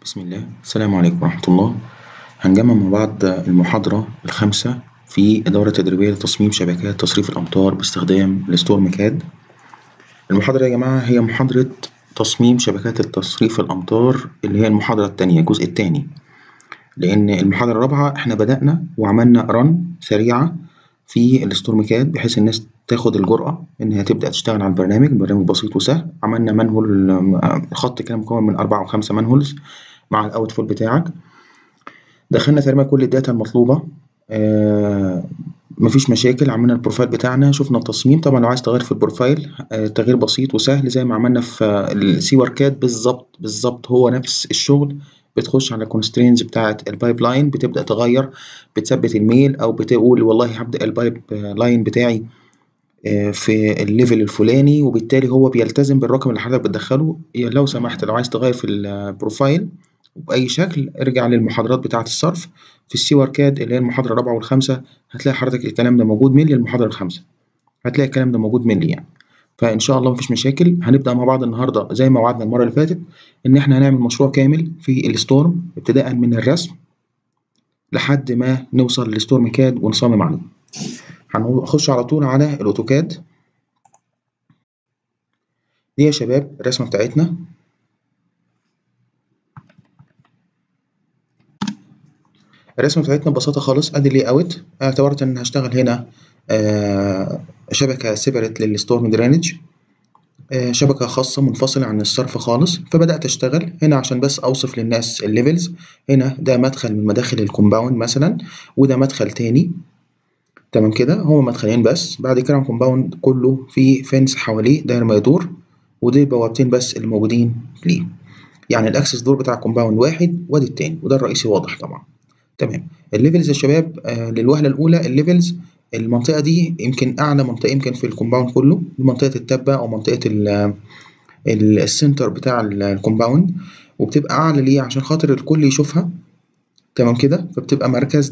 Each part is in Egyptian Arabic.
بسم الله السلام عليكم ورحمة الله هنجمع مع بعض المحاضرة الخامسة في الدورة التدريبية لتصميم شبكات تصريف الأمطار باستخدام الستورم كاد المحاضرة يا جماعة هي محاضرة تصميم شبكات التصريف الأمطار اللي هي المحاضرة التانية الجزء التاني لأن المحاضرة الرابعة إحنا بدأنا وعملنا رن سريعة في الستورم كاد بحيث الناس تاخد الجرأة إنها تبدأ تشتغل على البرنامج برنامج بسيط وسهل عملنا منهول خط كده مكون من أربعة أو خمسة منهولز مع الأوتفوت بتاعك دخلنا تقريبا كل الداتا المطلوبة آه مفيش مشاكل عملنا البروفايل بتاعنا شفنا التصميم طبعا لو عايز تغير في البروفايل آه تغيير بسيط وسهل زي ما عملنا في السي وركات بالظبط بالظبط هو نفس الشغل بتخش على الكونسترينز بتاعة البايب لاين بتبدأ تغير بتثبت الميل أو بتقول والله هبدأ البايب لاين بتاعي في الليفل الفلاني وبالتالي هو بيلتزم بالرقم اللي حضرتك بتدخله لو سمحت لو عايز تغير في البروفايل بأي شكل ارجع للمحاضرات بتاعة الصرف في السي وركاد اللي هي المحاضرة الرابعة والخامسة هتلاقي حضرتك الكلام ده موجود ملي المحاضرة الخامسة هتلاقي الكلام ده موجود ملي يعني فإن شاء الله مفيش مشاكل هنبدأ مع بعض النهاردة زي ما وعدنا المرة اللي فاتت إن إحنا هنعمل مشروع كامل في الستورم ابتداء من الرسم لحد ما نوصل للستورم كاد ونصمم عليه هنخش على طول على الأوتوكاد دي يا شباب الرسمة بتاعتنا الرسمة بتاعتنا ببساطة خالص ادي لي اوت اعتبرت ان هشتغل هنا آه شبكة سيبريت للستورم درينج آه شبكة خاصة منفصلة عن الصرف خالص فبدأت اشتغل هنا عشان بس اوصف للناس الليفلز هنا ده مدخل من مداخل الكومباوند مثلا وده مدخل تاني تمام كده هما مدخلين بس بعد كده الكومباوند كله فيه فنس حواليه داير ما يدور ودي بوابتين بس اللي موجودين ليه يعني الاكسس دور بتاع الكومباوند واحد وادي التاني وده الرئيسي واضح طبعا تمام الليفلز يا شباب آه للوهله الاولى الليفلز المنطقه دي يمكن اعلى منطقه يمكن في الكومباوند كله منطقه التبه او منطقه السنتر بتاع الكومباوند وبتبقى اعلى ليه عشان خاطر الكل يشوفها تمام كده فبتبقى مركز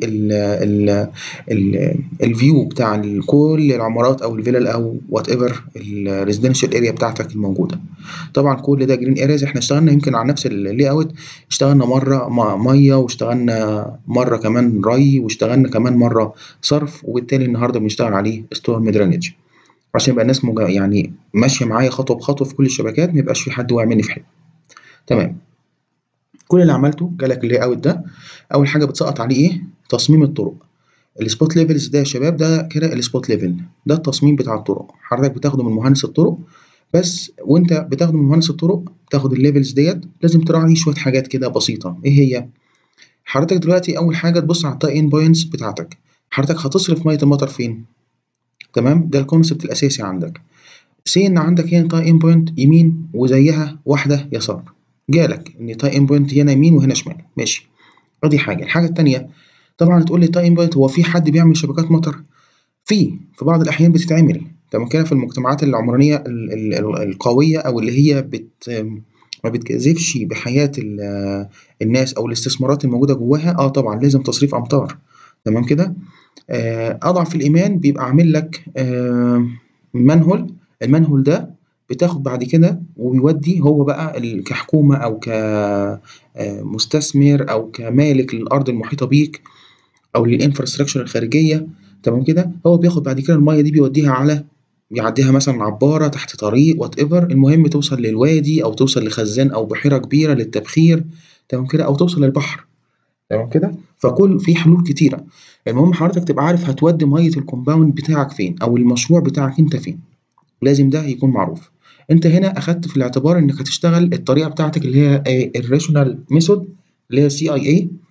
للفيو بتاع كل العمارات او الفيلل او وات ايفر الريزيدنشال اريا بتاعتك الموجوده طبعا كل ده جرين ارياز احنا اشتغلنا يمكن على نفس اللي اوت اشتغلنا مره ميه واشتغلنا مره كمان ري واشتغلنا كمان مره صرف وبالتالي النهارده بنشتغل عليه ستورم درينج عشان يبقى الناس مجا... يعني ماشيه معايا خطوه بخطوه في كل الشبكات ما يبقاش في حد واقع مني في حته تمام كل اللي عملته جالك اللي اوت ده اول حاجه بتسقط عليه ايه تصميم الطرق السبوت ليفلز ده يا شباب ده كده السبوت ليفل ده التصميم بتاع الطرق حضرتك بتاخده من مهندس الطرق بس وانت بتاخده من مهندس الطرق بتاخد الليفلز ديت لازم تراعي شويه حاجات كده بسيطه ايه هي حضرتك دلوقتي اول حاجه تبص على التاي ان بوينتس بتاعتك حضرتك هتصرف ميه المطر فين تمام ده الكونسبت الاساسي عندك سي ان عندك هنا تاي ان بوينت يمين وزيها واحده يسار جالك ان تاي ان بوينت هنا يمين وهنا شمال ماشي ادي حاجه الحاجه الثانيه طبعا تقول لي تاي ان بوينت هو في حد بيعمل شبكات مطر في في بعض الاحيان بتتعمل تمام كده في المجتمعات العمرانيه ال ال القويه او اللي هي بت ما بتجازفش بحياه الناس او الاستثمارات الموجوده جواها اه طبعا لازم تصريف امطار تمام كده آه اضعف الايمان بيبقى عامل لك آه منهول المنهول ده بتاخد بعد كده وبيودي هو بقى كحكومة أو كمستثمر أو كمالك للأرض المحيطة بيك أو للإنفراستراكشر الخارجية تمام كده هو بياخد بعد كده المية دي بيوديها على يعديها مثلا عبارة تحت طريق وات ايفر المهم توصل للوادي أو توصل لخزان أو بحيرة كبيرة للتبخير تمام كده أو توصل للبحر تمام كده فكل في حلول كتيرة المهم حضرتك تبقى عارف هتودي مية الكومباوند بتاعك فين أو المشروع بتاعك أنت فين لازم ده يكون معروف انت هنا اخدت في الاعتبار انك هتشتغل الطريقه بتاعتك اللي هي الريشنال ميثود اللي هي سي اي اي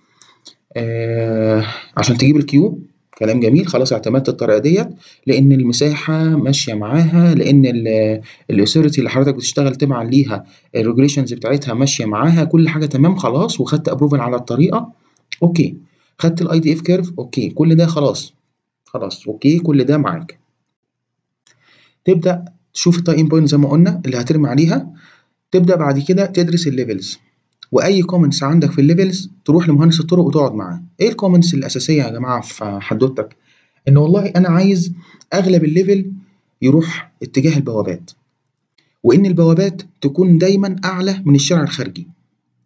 عشان تجيب الكيو كلام جميل خلاص اعتمدت الطريقه ديت لان المساحه ماشيه معاها لان الاثوريتي اللي حضرتك بتشتغل تبع ليها الريجوليشنز بتاعتها ماشيه معاها كل حاجه تمام خلاص وخدت ابروفل على الطريقه اوكي خدت الاي دي اف كيرف اوكي كل ده خلاص خلاص اوكي كل ده معاك تبدا تشوف التاي ان بوينت زي ما قلنا اللي هترمي عليها تبدا بعد كده تدرس الليفلز واي كومنتس عندك في الليفلز تروح لمهندس الطرق وتقعد معاه ايه الكومنتس الاساسيه يا جماعه في حدوتك ان والله انا عايز اغلب الليفل يروح اتجاه البوابات وان البوابات تكون دايما اعلى من الشارع الخارجي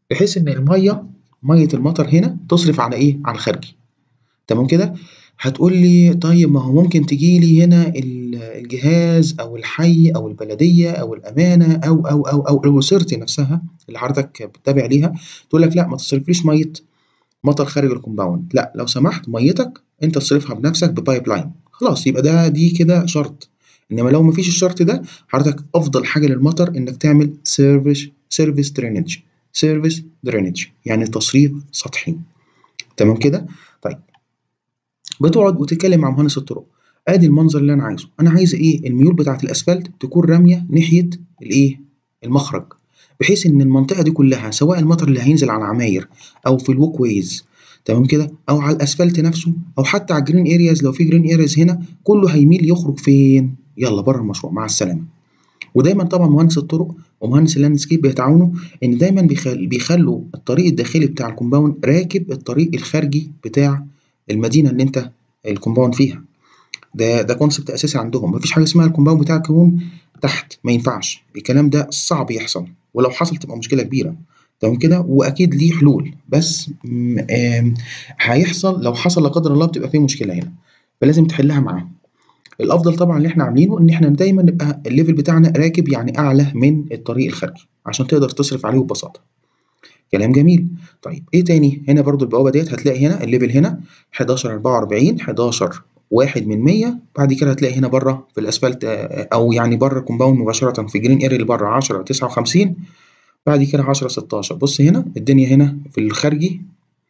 بحيث إن المَيّة مَيّة المطر هنا تصرف على إيه، على الخارجي تمام كده؟ هتقول لي طيب ما هو ممكن تيجي لي هنا ال الجهاز أو الحي أو البلدية أو الأمانة أو، أو، أو، أو الوسيرتي نفسها اللي حضرتك بتتابع ليها تقول لك لأ ما تصرفليش مَيّة مطر خارج الcompound لأ لو سمحت مَيّتك أنت تصرفها بنفسك بpipeline خلاص يبقى ده دي كده شرط، إنما لو ما فيش الشرط ده حضرتك أفضل حاجة للمطر إنك تعمل service service drainage service drainage يعني تصريف سطحي تمام كده؟ طيب بتقعد وتتكلم مع مهندس الطرق آدي المنظر اللي أنا عايزه، أنا عايز إيه الميول بتاعة الأسفلت تكون رامية ناحية الإيه المخرج بحيث إن المنطقة دي كلها سواء المطر اللي هينزل على العماير أو في الwalkways تمام كده أو على الأسفلت نفسه أو حتى على الgreen areas لو في green areas هنا كله هيميل يخرج فين؟ يلا برّه المشروع مع السلامة، ودايمًا طبعًا مهندس الطرق ومهندس الlandscape بيتعاونوا إن دايمًا بيخل بيخلوا الطريق الداخلي بتاع الcompound راكب الطريق الخارجي بتاع المدينة اللي أنت الcompound فيها، ده ده concept أساسي عندهم ما فيش حاجة اسمها الcompound بتاعك يكون تحت ما ينفعش الكلام ده صعب يحصل ولو حصل تبقى مشكلة كبيرة تمام كده؟ وأكيد ليه حلول بس م آمم هيحصل لو حصل لا قدر الله بتبقى في مشكلة هنا فلازم تحلها معاهم. الأفضل طبعًا اللي إحنا عاملينه إن إحنا دايمًا نبقى الlevel بتاعنا راكب يعني أعلى من الطريق الخارجي عشان تقدر تصرف عليه ببساطة. كلام جميل، طيب إيه تاني؟ هنا برضه البوابة ديّة هتلاقي هنا الlevel هنا 1144 11 واحد من 100 بعد كده هتلاقي هنا برّه في الأسفلت أو يعني برّه الcompound مباشرةً في الgreen area اللي برّه 10 59 بعد كده 10 16 بُص هنا الدنيا هنا في الخارجي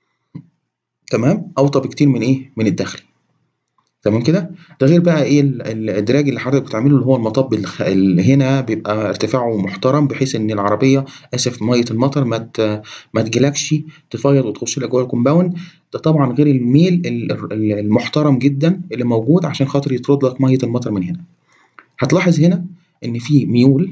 تمام أوطى بكتير من إيه من الداخلي تمام كده؟ ده غير بقى إيه ال الإدراج اللي حضرتك بتعمله اللي هو المطب الخ اللي هنا بيبقى ارتفاعه محترم بحيث إن العربية آسف مَيّة المطر ما ت ما تجيلكش تفيض وتخش لك جوه الcompound ده طبعًا غير الميل ال ال المحترم جدًا اللي موجود عشان خاطر يطرد لك مَيّة المطر من هنا. هتلاحظ هنا إن في ميول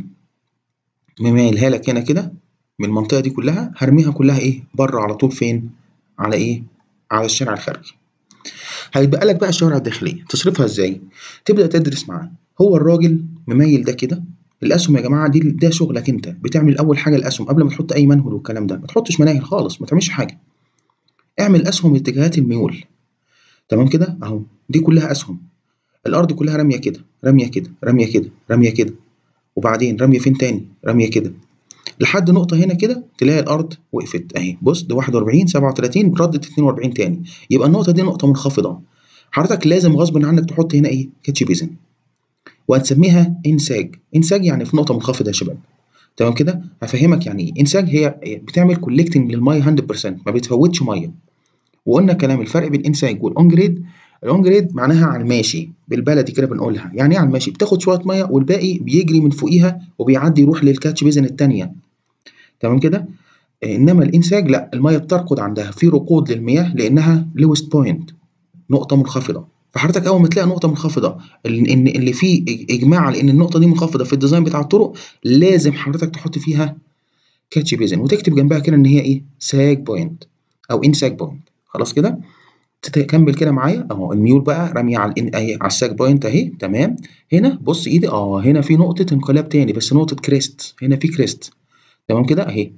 مميلها لك هنا كده من المنطقة دي كلها هارميها كلها إيه برّه على طول فين؟ على إيه؟ على الشارع الخارجي. هيتبقى لك بقى الشوارع الداخلية تصرفها إزاي؟ تبدأ تدرس معاه هو الراجل مميل ده كده الأسهم يا جماعة دي ده شغلك أنت بتعمل أول حاجة الأسهم قبل ما تحط أي منهل والكلام ده ما تحطش مناهل خالص ما تعملش حاجة. اعمل أسهم اتجاهات الميول تمام كده؟ أهو دي كلها أسهم الأرض كلها رامية كده رامية كده رامية كده رامية كده وبعدين رامية فين تاني؟ رامية كده لحد نقطة هنا كده تلاقي الأرض وقفت أهي بُص ده 41 37 ردت 42 تاني يبقى النقطة دي نقطة منخفضة حضرتك لازم غصبٍ عنك تحط هنا إيه catch basin وهتسميها إنساج، إنساج يعني في نقطة منخفضة يا شباب تمام كده؟ هافهمك يعني إيه إنساج هي بتعمل collecting للمَيّة 100% ما بتفوتش مَيّة وقلنا كلام الفرق بين الإنساج والon grade الon grade معناها على الماشي بالبلدي كده بنقولها يعني إيه على الماشي؟ بتاخد شوية مَيّة والباقي بيجري من فوقيها وبيعدي يروح للcatch basin التانية تمام كده؟ إنما الإنساج لأ المَيّة بتركض عندها في ركود للمياه لأنها lowest point نقطة منخفضة فحضرتك أول ما تلاقي نقطة منخفضة ال إن اللي فيه إجماع على إن النقطة دي منخفضة في الdesign بتاع الطرق لازم حضرتك تحط فيها catch basin وتكتب جنبها كده إن هي إيه sag point أو إنساج point خلاص كده؟ تكمل كده معايا أهو الميول بقى رامية على الإن أهي على الsag point أهي تمام هنا بُص إيدي آه هنا في نقطة انقلاب تاني بس نقطة crest هنا في crest تمام كده أهي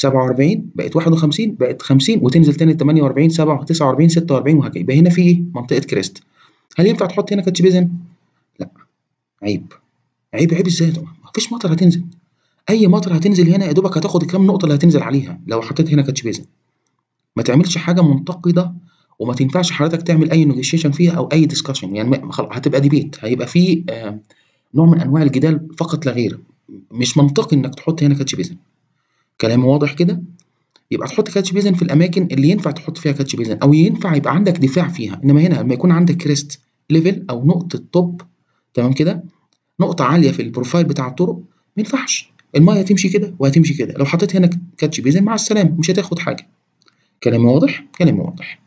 47 بقت 51 بقت 50 وتنزل تاني 48 7 49 46 وهكذا يبقى هنا في إيه منطقة crest هل ينفع تحط هنا catch basin؟ لأ عيب عيب عيب إزاي طبعًا ما فيش مطر هتنزل أي مطر هتنزل هنا يا دوبك هتاخد الكام نقطة اللي هتنزل عليها لو حطيت هنا catch basin ما تعملش حاجة منتقدة وما تنفعش حضرتك تعمل أي negotiation فيها أو أي discussion يعني ما خل هتبقى debate هيبقى في آآ نوع من أنواع الجدال فقط لا غير مش منطقي إنك تحط هنا catch basin كلامي واضح كده؟ يبقى تحط catch basin في الأماكن اللي ينفع تحط فيها catch basin أو ينفع يبقى عندك دفاع فيها إنما هنا لما يكون عندك crest level أو نقطة top تمام كده؟ نقطة عالية في البروفايل بتاع الطرق ما ينفعش المَيّة هتمشي كده وهتمشي كده لو حطيت هنا catch basin مع السلامة مش هتاخد حاجة كلامي واضح؟ كلامي واضح.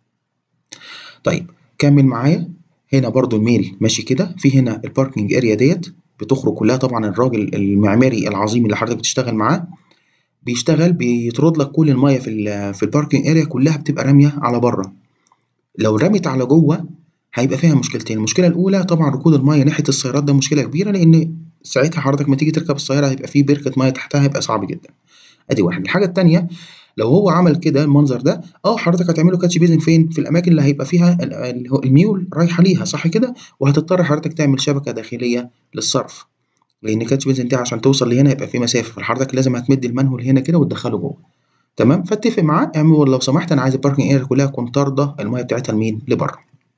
طيب كمل معايا هنا برضه الميل ماشي كده في هنا الparking area ديّة بتخرج كلها طبعًا الراجل المعماري العظيم اللي حضرتك بتشتغل معاه بيشتغل بيطرد لك كل المَيّة في ال في الparking area كلها بتبقى رامية على برّه لو رمت على جوه هيبقى فيها مشكلتين المشكلة الأولى طبعًا ركود المَيّة ناحية السيارات ده مشكلة كبيرة لإن ساعتها حضرتك أمّا تيجي تركب السيارة هيبقى في بركة مَيّة تحتها هيبقى صعب جدًا أدي واحد الحاجة التانية لو هو عمل كده المنظر ده اه حضرتك هتعمل له كاتش بيزن فين في الاماكن اللي هيبقى فيها ال- اللي هو الميول رايحه ليها صح كده وهتضطر حضرتك تعمل شبكه داخليه للصرف لان كاتش بيزن دي عشان توصل لهنا يبقى في مسافه فحضرتك لازم هتمد المنهول هنا كده وتدخله جوه تمام فاتفق معاه اعمل لو سمحت انا عايز الباركنج اريا كلها تكون طارده الميه بتاعتها لمين لبره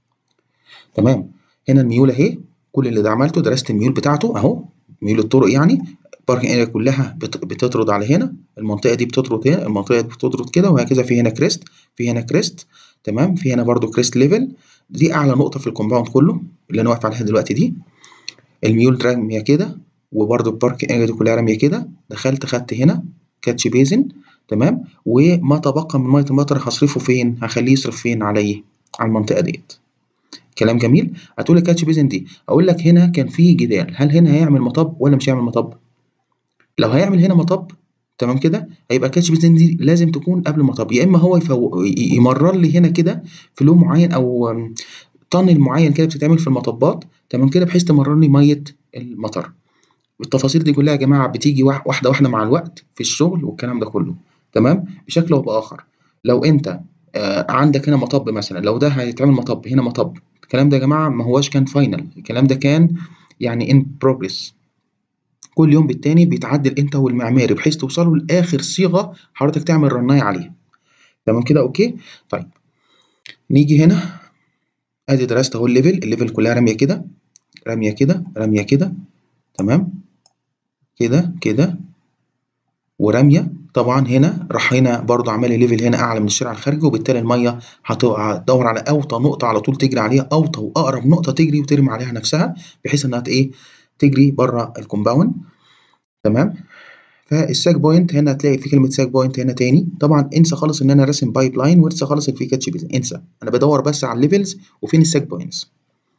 تمام هنا الميول اهي كل اللي ده عملته درست الميول بتاعته اهو ميول الطرق يعني الباركنج اريا كلها بت- بتطرد على هنا المنطقه دي بتطرد هنا المنطقه دي بتطرد كده وهكذا في هنا كريست في هنا كريست تمام في هنا برضو كريست ليفل دي اعلى نقطه في الكومباوند كله اللي انا واقف عليها دلوقتي دي الميول راميه كده وبرضو البارك اريا دي كلها راميه كده دخلت خدت هنا كاتش بيزن تمام وما تبقى من ميه المطر هصرفه فين هخليه يصرف فين عليه على المنطقه ديت كلام جميل هتقول لي كاتش بيزن دي اقول لك هنا كان في جدال هل هنا هيعمل مطب ولا مش هيعمل مطب لو هيعمل هنا مطب تمام كده هيبقى كاتش بيزن دي لازم تكون قبل المطب يا اما هو يفو... ي- يمرر لي هنا كده فلو معين او أم، طن معين كده بتتعمل في المطبات تمام كده بحيث تمرر لي ميه المطر التفاصيل دي كلها يا جماعه بتيجي واح- واحده واحده مع الوقت في الشغل والكلام ده كله تمام بشكل او باخر لو انت آه، عندك هنا مطب مثلا لو ده هيتعمل مطب هنا مطب الكلام ده يا جماعه ما هواش كان فاينل الكلام ده كان يعني ان بروجريس كل يوم بالتاني بيتعدل انت والمعماري بحيث توصلوا لاخر صيغه حضرتك تعمل رنايه عليها تمام كده اوكي طيب نيجي هنا ادي درست اهو الليفل الليفل كلها راميه كده راميه كده راميه كده تمام كده كده وراميه طبعا هنا راح هنا برضو عمل لي ليفل هنا اعلى من الشارع الخارجي وبالتالي الميه هت- هتدور على اوطى نقطه على طول تجري عليها اوطى واقرب نقطه تجري وترمي عليها نفسها بحيث انها ت- ايه تجري بره الكومباوند تمام فالساك بوينت هنا هتلاقي في كلمه ساك بوينت هنا تاني طبعا انسى خالص ان انا راسم بايب لاين وانسى خالص ان في كاتش بيزن انسى انا بدور بس على الليفلز وفين الساك بوينتس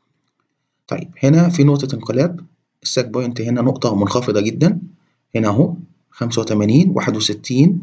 طيب هنا في نقطه انقلاب الساك بوينت هنا نقطه منخفضه جدا هنا اهو 85 61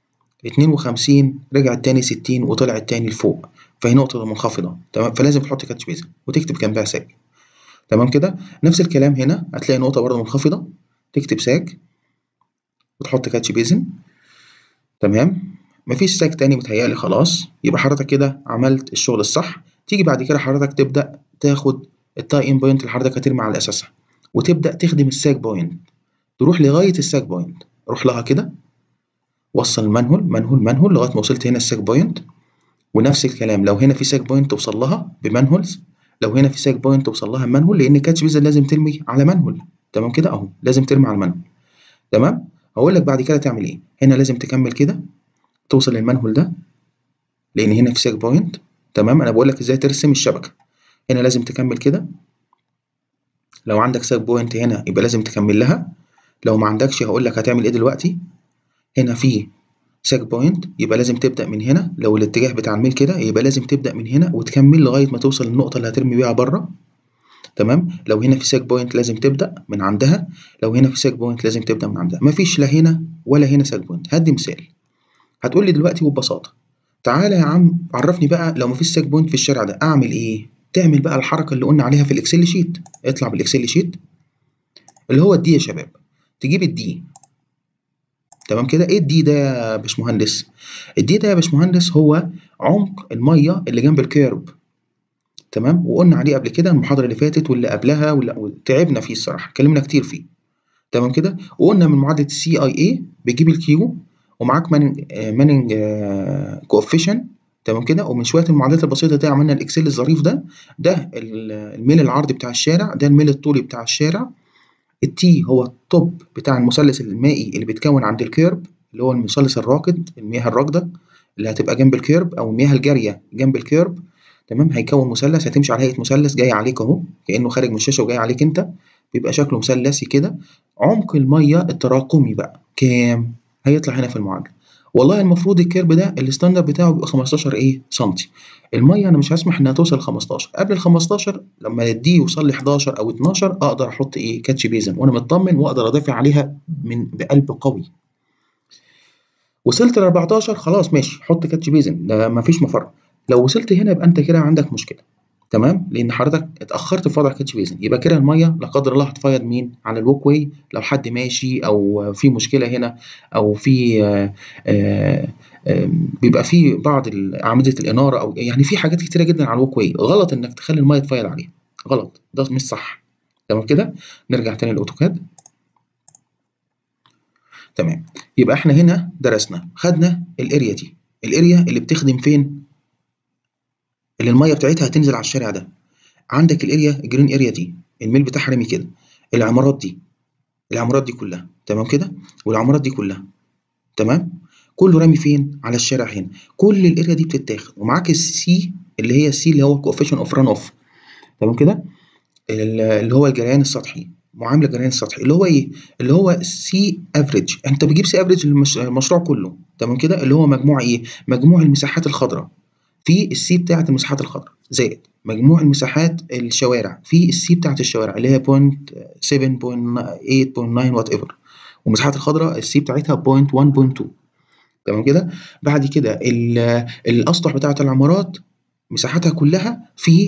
52 رجعت تاني 60 وطلعت تاني لفوق فهي نقطة منخفضة تمام فلازم تحط كاتش بيزن وتكتب جنبها ساج تمام كده نفس الكلام هنا هتلاقي نقطة برضه منخفضة تكتب ساج وتحط كاتش بيزن تمام مفيش ساج تاني متهيألي خلاص يبقى حضرتك كده عملت الشغل الصح تيجي بعد كده حضرتك تبدأ تاخد التاي ان بوينت اللي حضرتك هترمي على أساسها وتبدأ تخدم الساج بوينت تروح لغاية الساج بوينت روح لها كده وصل المنهول منهول منهول لغايه ما وصلت هنا الساك بوينت ونفس الكلام لو هنا في ساك بوينت توصل لها بمنهولز لو هنا في ساك بوينت توصل لها بمنهول لان كاتش فيزا لازم ترمي على منهول تمام كده اهو لازم ترمي على المنهول تمام هقول لك بعد كده تعمل ايه هنا لازم تكمل كده توصل للمنهول ده لان هنا في ساك بوينت تمام انا بقول لك ازاي ترسم الشبكه هنا لازم تكمل كده لو عندك ساك بوينت هنا يبقى لازم تكمل لها لو ما عندكش هقول لك هتعمل ايه دلوقتي هنا في ساك بوينت يبقى لازم تبدأ من هنا لو الاتجاه بتاع الميل كده يبقى لازم تبدأ من هنا وتكمل لغاية ما توصل للنقطة اللي هترمي بيها بره تمام لو هنا في ساك بوينت لازم تبدأ من عندها لو هنا في ساك بوينت لازم تبدأ من عندها مفيش لا هنا ولا هنا ساك بوينت هدي مثال هتقول لي دلوقتي وببساطة تعالى يا عم عرفني بقى لو مفيش ساك بوينت في الشارع ده أعمل إيه تعمل بقى الحركة اللي قلنا عليها في الإكسل شيت اطلع بالإكسل شيت اللي هو الدي يا شباب تجيب الدي تمام كده ايه الدي ده يا باشمهندس الدي ده يا باشمهندس هو عمق الميه اللي جنب الكيرب تمام وقلنا عليه قبل كده المحاضره اللي فاتت واللي قبلها واللي تعبنا فيه الصراحه اتكلمنا كتير فيه تمام كده وقلنا من معادله السي اي اي بتجيب الكيو ومعاك ماننج آه ماننج آه كوفيشن تمام كده ومن شويه المعادلات البسيطه دي عملنا الاكسل الظريف ده ده الميل العرضي بتاع الشارع ده الميل الطولي بتاع الشارع التي هو التوب بتاع المثلث المائي اللي بيتكون عند الكيرب اللي هو المثلث الراكد المياه الراكده اللي هتبقى جنب الكيرب او المياه الجاريه جنب الكيرب تمام هيكون مثلث هتمشي على هيئه مثلث جاي عليك اهو كانه خارج من الشاشه وجاي عليك انت بيبقى شكله مثلثي كده عمق الميه التراكمي بقى كام هيطلع هنا في المعادله والله المفروض الكيرب ده الستاندرد بتاعه بيبقى 15 ايه سنتي الميه انا مش هسمح انها توصل 15 قبل ال 15 لما دي يوصل لي 11 او 12 اقدر احط ايه كاتش بيزن وانا مطمن واقدر ادافع عليها من بقلب قوي وصلت ل 14 خلاص ماشي حط كاتش بيزن ده مفيش مفر لو وصلت هنا يبقى انت كده عندك مشكله تمام لان حضرتك اتاخرت في وضع كاتش بيزن يبقى كده الميه لا قدر الله هتفيض مين على الوك واي لو حد ماشي او في مشكله هنا او في آآ آآ آم، بيبقى في بعض ال- اعمده الاناره او يعني في حاجات كتيره جدا على الووك واي غلط انك تخلي الميه تفايل عليها غلط ده مش صح تمام كده نرجع تاني للاوتوكاد تمام يبقى احنا هنا درسنا خدنا الاريا دي الاريا اللي بتخدم فين اللي الميه بتاعتها هتنزل على الشارع ده عندك الاريا الجرين اريا دي الميل بتاعها رامي كده العمارات دي العمارات دي كلها تمام كده والعمارات دي كلها تمام كله رامي فين على الشارع هنا كل الاريا دي بتتاخد ومعاك السي اللي هي السي اللي هو كوفيشن اوف ران اوف تمام كده ال- اللي هو الجريان السطحي معامله الجريان السطحي اللي هو ايه اللي هو سي افريج انت بتجيب سي افريج للمشروع كله تمام كده اللي هو مجموع ايه مجموع المساحات الخضراء في السي بتاعه المساحات الخضراء زائد مجموع المساحات الشوارع في السي بتاعه الشوارع اللي هي 0.7.8.9 وات ايفر والمساحات الخضراء السي بتاعتها 0.1.2 تمام كده بعد كده ال- الاسطح بتاعه العمارات مساحتها كلها في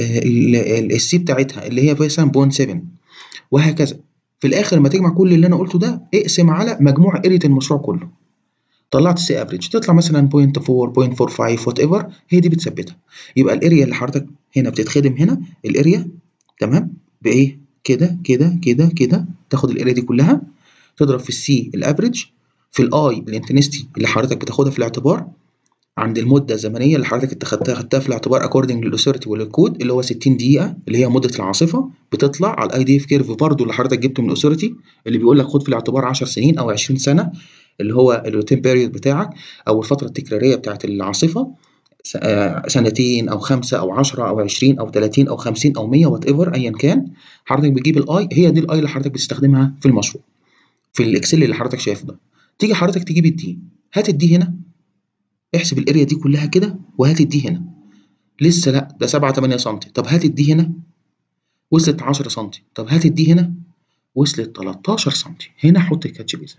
السي بتاعتها اللي هي مثلا 0.7 وهكذا في الاخر لما تجمع كل اللي انا قلته ده اقسم على مجموع اريا المشروع كله طلعت السي افريج تطلع مثلا 0.4 0.45 وات ايفر هي دي بتثبتها يبقى الاريا اللي حضرتك هنا بتتخدم هنا الاريا تمام بايه كده كده كده كده تاخد الاريا دي كلها تضرب في السي الافريج في الاي الانتنستي اللي حضرتك بتاخدها في الاعتبار عند المده الزمنيه اللي حضرتك انت خدتها خدتها في الاعتبار اكوردنج للاثوريتي وللكود اللي هو 60 دقيقه اللي هي مده العاصفه بتطلع على الاي دي اف كيرف برضه اللي حضرتك جبته من الاثوريتي اللي بيقول لك خد في الاعتبار 10 سنين او 20 سنه اللي هو الروتين بيريود بتاعك او الفتره التكراريه بتاعت العاصفه س- آه، سنتين او خمسه او 10 او 20 او 30 او 50 او 100 وات ايفر ايا كان حضرتك بتجيب الاي هي دي الاي اللي حضرتك بتستخدمها في المشروع في الاكسل اللي حضرتك شايفه ده تيجي حضرتك تجيب الدي هات الدي هنا احسب الاريا دي كلها كده وهات الدي هنا لسه لا ده 7 8 سم طب هات الدي هنا وصلت 10 سم طب هات الدي هنا وصلت 13 سم هنا حط الكاتش بيزن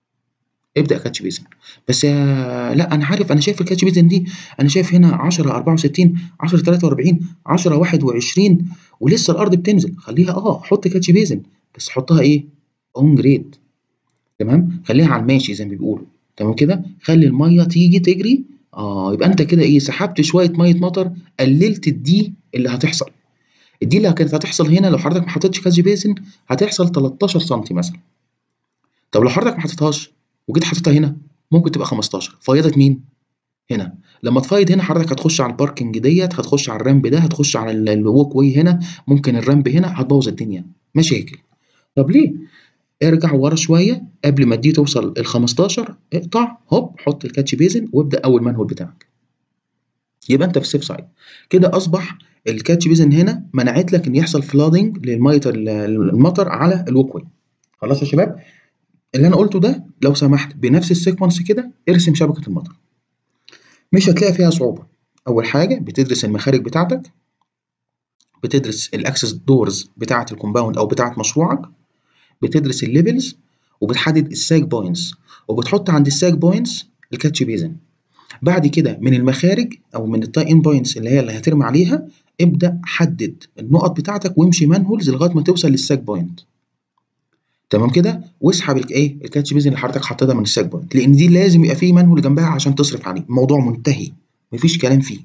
ابدا كاتش بيزن بس يا لا انا عارف انا شايف الكاتش بيزن دي انا شايف هنا 10 64 10 43 10 21 ولسه الارض بتنزل خليها اه حط كاتش بيزن بس حطها ايه اون جريد تمام خليها على الماشي زي ما بيقولوا تمام كده خلي الميه تيجي تجري اه يبقى انت كده ايه سحبت شويه ميه مطر قللت الدي اللي هتحصل الدي اللي كانت هتحصل هنا لو حضرتك ما حطيتش كاتش بيزن هتحصل 13 سم مثلا طب لو حضرتك ما حطيتهاش وجيت حاططها هنا ممكن تبقى 15 فيضت مين هنا لما تفايض هنا حضرتك هتخش على الباركنج ديت هتخش على الرامب ده هتخش على ال- الووك واي هنا ممكن الرامب هنا هتبوظ الدنيا مشاكل طب ليه ارجع ورا شويه قبل ما دي توصل ال 15 اقطع هوب حط الكاتش بيزن وابدا اول منهول بتاعك يبقى انت في السيف سايد كده اصبح الكاتش بيزن هنا منعت لك ان يحصل فلادنج للميه ال- المطر على الووك واي خلاص يا شباب اللي انا قلته ده لو سمحت بنفس السيكونس كده ارسم شبكه المطر مش هتلاقي فيها صعوبه اول حاجه بتدرس المخارج بتاعتك بتدرس الاكسس دورز بتاعه الكومباوند او بتاعه مشروعك بتدرس الليفلز وبتحدد الساج بوينتس وبتحط عند الساج بوينتس الكاتش بيزن بعد كده من المخارج او من التاي ان بوينتس اللي هي اللي هترمي عليها ابدا حدد النقط بتاعتك وامشي مانهولز لغايه ما توصل للساج بوينت تمام كده واسحب الايه الكاتش بيزن اللي حضرتك حطيتها من الساج بوينت لان دي لازم يبقى فيه مانهول جنبها عشان تصرف عليه الموضوع منتهي مفيش كلام فيه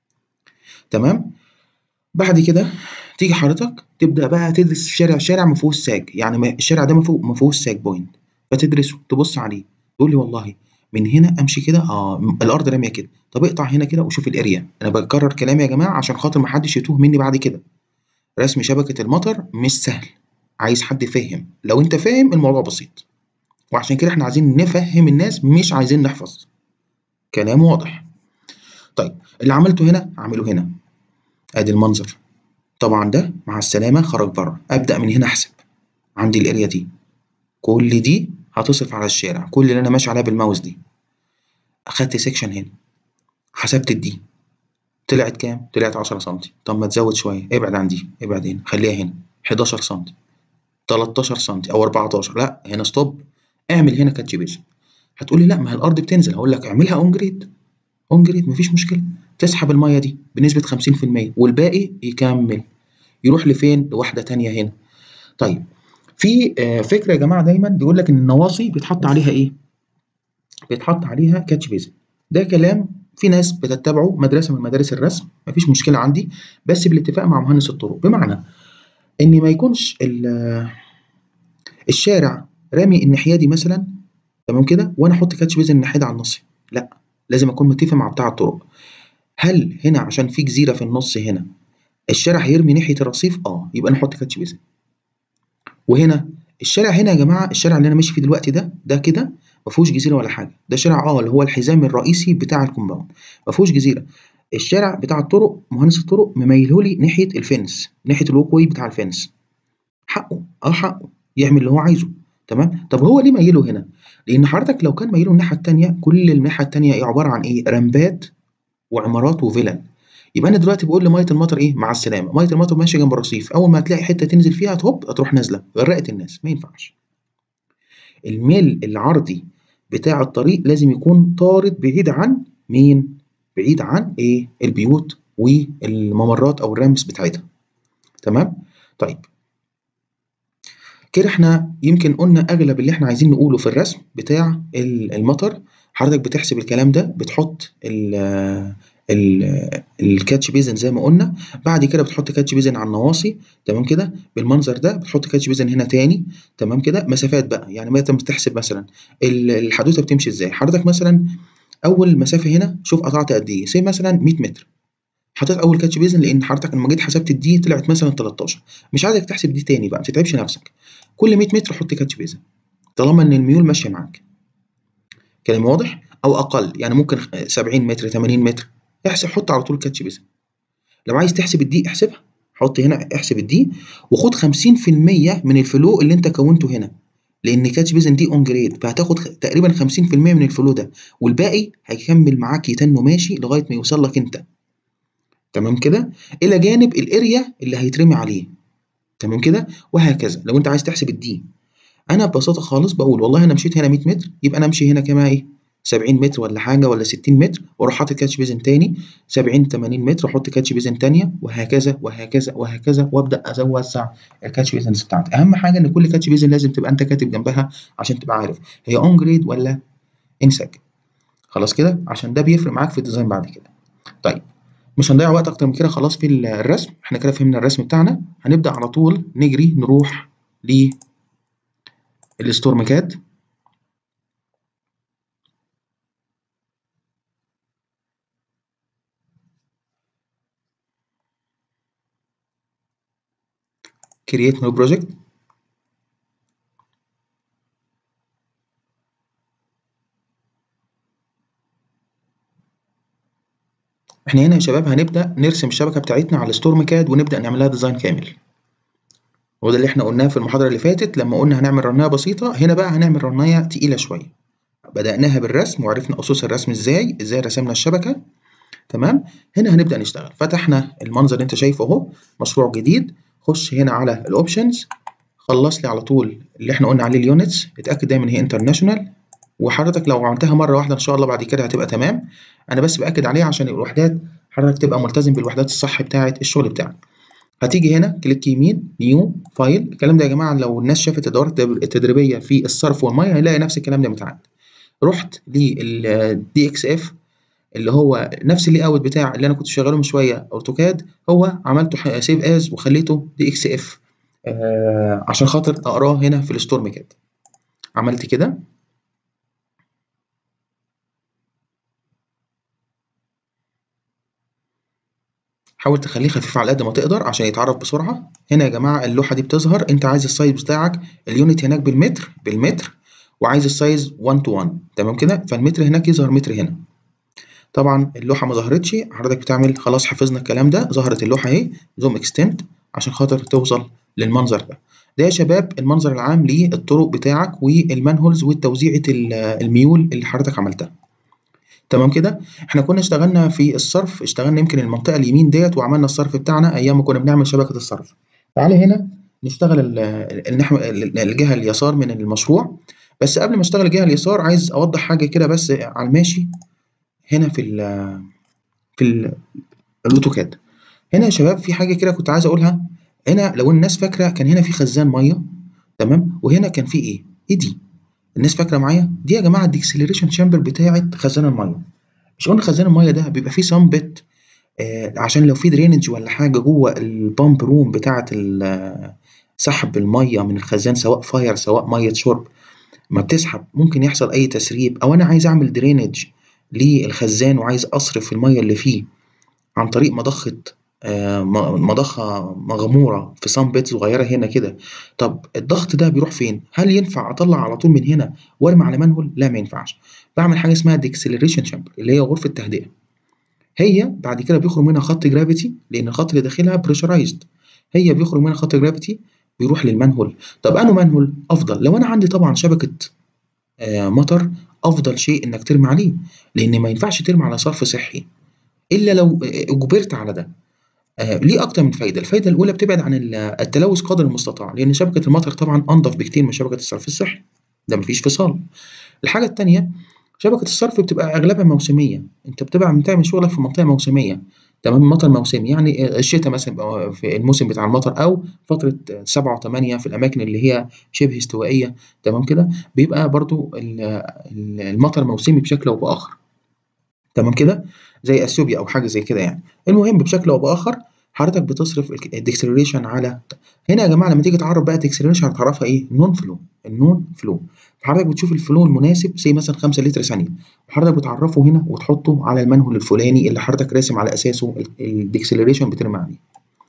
تمام بعد كده تيجي حضرتك تبدا بقى تدرس شارع شارع ما فيهوش ساج يعني ما- الشارع ده ما فيه- ما فيهوش ساج بوينت فتدرسه تبص عليه تقول لي والله من هنا امشي كده اه م- الارض راميه كده طب اقطع هنا كده وشوف الاريا انا بكرر كلامي يا جماعه عشان خاطر ما حدش يتوه مني بعد كده رسم شبكه المطر مش سهل عايز حد فاهم لو انت فاهم الموضوع بسيط وعشان كده احنا عايزين نفهم الناس مش عايزين نحفظ كلام واضح طيب اللي عملته هنا اعمله هنا ادي المنظر طبعا ده مع السلامه خرج بره ابدا من هنا احسب عندي الاريا دي كل دي هتصرف على الشارع كل اللي انا ماشي عليها بالماوس دي اخدت سيكشن هنا حسبت الدي طلعت كام طلعت 10 سم طب ما تزود شويه ابعد عن دي ابعد هنا خليها هنا 11 سم 13 سم او 14 لا هنا ستوب اعمل هنا كاتش بيشن هتقولي لا ما هي الارض بتنزل هقول لك اعملها اون جريد اون جريد مفيش مشكله تسحب الميه دي بنسبه 50% والباقي يكمل يروح لفين لواحده تانية هنا طيب في آه، فكره يا جماعه دايما بيقول لك ان النواصي بيتحط عليها ايه بيتحط عليها كاتش بيزن ده كلام في ناس بتتبعه مدرسة من مدارس الرسم مفيش مشكلة عندي بس بالاتفاق مع مهندس الطرق بمعنى إن ما يكونش ال- الشارع رامي الناحية دي مثلا تمام كده وأنا أحط كاتش بيزن الناحية دي على النص لا لازم أكون متفق مع بتاع الطرق هل هنا عشان في جزيرة في النص هنا الشارع هيرمي ناحية الرصيف اه يبقى نحط كاتش بيزن وهنا الشارع هنا يا جماعة الشارع اللي أنا ماشي فيه دلوقتي ده ده كده ما فيهوش جزيرة ولا حاجة ده شارع اه اللي هو الحزام الرئيسي بتاع الكومباوند ما فيهوش جزيرة الشارع بتاع الطرق مهندس الطرق مميله لي ناحية الفنس ناحية الووك واي بتاع الفنس حقه اه حقه يعمل اللي هو عايزه تمام طب هو ليه ميله هنا لان حضرتك لو كان ميله الناحيه التانيه كل الناحيه التانيه ايه عباره عن ايه رمبات وعمارات وفلل يبقى انا دلوقتي بقول لميه المطر ايه مع السلامه ميه المطر ماشيه جنب الرصيف اول ما هتلاقي حته تنزل فيها هتهوب هتروح نازله غرقت الناس ما ينفعش الميل العرضي بتاع الطريق لازم يكون طارد بعيد عن مين بعيد عن ايه البيوت والممرات او الرامس بتاعتها تمام طيب كده احنا يمكن قلنا اغلب اللي احنا عايزين نقوله في الرسم بتاع ال- المطر حضرتك بتحسب الكلام ده بتحط ال ال الكاتش بيزن زي ما قلنا بعد كده بتحط كاتش بيزن على النواصي تمام كده بالمنظر ده بتحط كاتش بيزن هنا تاني تمام كده مسافات بقى يعني ما انت بتحسب مثلا ال- الحدوته بتمشي ازاي حضرتك مثلا اول مسافه هنا شوف قطعت قد ايه سي مثلا 100 متر حطيت اول كاتش بيزن لان حضرتك لما جيت حسبت الدي طلعت مثلا 13 مش عايزك تحسب دي تاني بقى ما تتعبش نفسك كل 100 متر حط كاتش بيزن طالما ان الميول ماشيه معاك كلام واضح او اقل يعني ممكن 70 متر 80 متر احسب حط على طول كاتش بيزن لو عايز تحسب الدي احسبها حط هنا احسب الدي وخد 50% من الفلو اللي انت كونته هنا لان كاتش بيزن دي اون جريد فهتاخد خ- تقريبا 50% من الفلو ده والباقي هيكمل معاك يتنه ماشي لغايه ما يوصل لك انت تمام كده الى جانب الاريا اللي هيترمي عليه تمام كده وهكذا لو انت عايز تحسب الدي انا ببساطه خالص بقول والله انا مشيت هنا 100 متر يبقى انا امشي هنا كمان ايه 70 متر ولا حاجه ولا 60 متر واروح حاطط كاتش بيزن تاني 70 80 متر واحط كاتش بيزن تانيه وهكذا وهكذا وهكذا وابدا اوسع الكاتش بيزنز بتاعتي اهم حاجه ان كل كاتش بيزن لازم تبقى انت كاتب جنبها عشان تبقى عارف هي اون جريد ولا انساج خلاص كده عشان ده بيفرق معاك في الديزاين بعد كده طيب مش هنضيع وقت اكتر من كده خلاص في الرسم احنا كده فهمنا الرسم بتاعنا هنبدا على طول نجري نروح للستورم كاد create new project احنا هنا يا شباب هنبدأ نرسم الشبكة بتاعتنا على الستورم كاد ونبدأ نعملها ديزاين كامل وده اللي احنا قلناه في المحاضرة اللي فاتت لما قلنا هنعمل رناية بسيطة هنا بقى هنعمل رناية تقيلة شوية بدأناها بالرسم وعرفنا أسس الرسم ازاي ازاي رسمنا الشبكة تمام هنا هنبدأ نشتغل فتحنا المنظر اللي انت شايفه اهو مشروع جديد خش هنا على الاوبشنز خلص لي على طول اللي احنا قلنا عليه اليونتس اتأكد دايما هي انترناشونال وحضرتك لو عملتها مرة واحدة إن شاء الله بعد كده هتبقى تمام أنا بس بأكد عليها عشان الوحدات حضرتك تبقى ملتزم بالوحدات الصح بتاعة الشغل بتاعك هتيجي هنا كليك يمين نيو فايل الكلام ده يا جماعة لو الناس شافت الدورات التدريبية في الصرف والمية هيلاقي نفس الكلام ده متعاد رحت للدي اكس اف اللي هو نفس اللي اوت بتاع اللي انا كنت شغاله من شويه اوتوكاد هو عملته سيف از وخليته دي اكس اف آه عشان خاطر اقراه هنا في الستورم كاد عملت كده حاول تخليه خفيف على قد ما تقدر عشان يتعرف بسرعة هنا يا جماعة اللوحة دي بتظهر انت عايز السايز بتاعك اليونت هناك بالمتر بالمتر وعايز السايز 1 تو 1 تمام كده فالمتر هناك يظهر متر هنا طبعا اللوحة ما ظهرتش حضرتك بتعمل خلاص حفظنا الكلام ده ظهرت اللوحة اهي زوم اكستنت عشان خاطر توصل للمنظر ده ده يا شباب المنظر العام للطرق بتاعك والمانهولز وتوزيعة الميول اللي حضرتك عملتها تمام كده احنا كنا اشتغلنا في الصرف اشتغلنا يمكن المنطقه اليمين ديت وعملنا الصرف بتاعنا ايام ما كنا بنعمل شبكه الصرف تعالى هنا نشتغل النحو الجهه اليسار من المشروع بس قبل ما اشتغل الجهه اليسار عايز اوضح حاجه كده بس على الماشي هنا في ال في ال الاوتوكاد هنا يا شباب في حاجه كده كنت عايز اقولها هنا لو الناس فاكره كان هنا في خزان ميه تمام وهنا كان في ايه ايه دي الناس فاكره معايا دي يا جماعه الديكسلريشن شامبر بتاعه خزان الميه مش قلنا خزان الميه ده بيبقى فيه سام بيت آه عشان لو في درينج ولا حاجه جوه البامب روم بتاعه سحب الميه من الخزان سواء فاير سواء ميه شرب ما بتسحب ممكن يحصل اي تسريب او انا عايز اعمل درينج للخزان وعايز اصرف الميه اللي فيه عن طريق مضخه آه مضخه مغموره في صام بيت صغيره هنا كده طب الضغط ده بيروح فين هل ينفع اطلع على طول من هنا وارمي على منهول لا ما ينفعش بعمل حاجه اسمها ديكسلريشن شامبر اللي هي غرفه تهدئه هي بعد كده بيخرج منها خط جرافيتي لان الخط اللي داخلها بريشرايزد هي بيخرج منها خط جرافيتي بيروح للمنهول طب انه منهول افضل لو انا عندي طبعا شبكه آه مطر افضل شيء انك ترمي عليه لان ما ينفعش ترمي على صرف صحي الا لو اجبرت على ده آه ليه اكتر من فايده الفايده الاولى بتبعد عن التلوث قدر المستطاع لان شبكه المطر طبعا انضف بكتير من شبكه الصرف الصحي ده مفيش فصال الحاجه الثانيه شبكه الصرف بتبقى اغلبها موسميه انت بتبقى بتعمل شغلك في منطقه موسميه تمام مطر موسمي يعني الشتاء مثلا في الموسم بتاع المطر او فتره سبعة وثمانية في الاماكن اللي هي شبه استوائيه تمام كده بيبقى برضو المطر موسمي بشكل او باخر تمام كده زي اثيوبيا او حاجه زي كده يعني المهم بشكل او باخر حضرتك بتصرف الديكسلريشن على هنا يا جماعه لما تيجي تعرف بقى الديكسلريشن هتعرفها ايه نون فلو النون فلو حضرتك بتشوف الفلو المناسب زي مثلا 5 لتر ثانيه وحضرتك بتعرفه هنا وتحطه على المنهول الفلاني اللي حضرتك راسم على اساسه الديكسلريشن بترمي عليه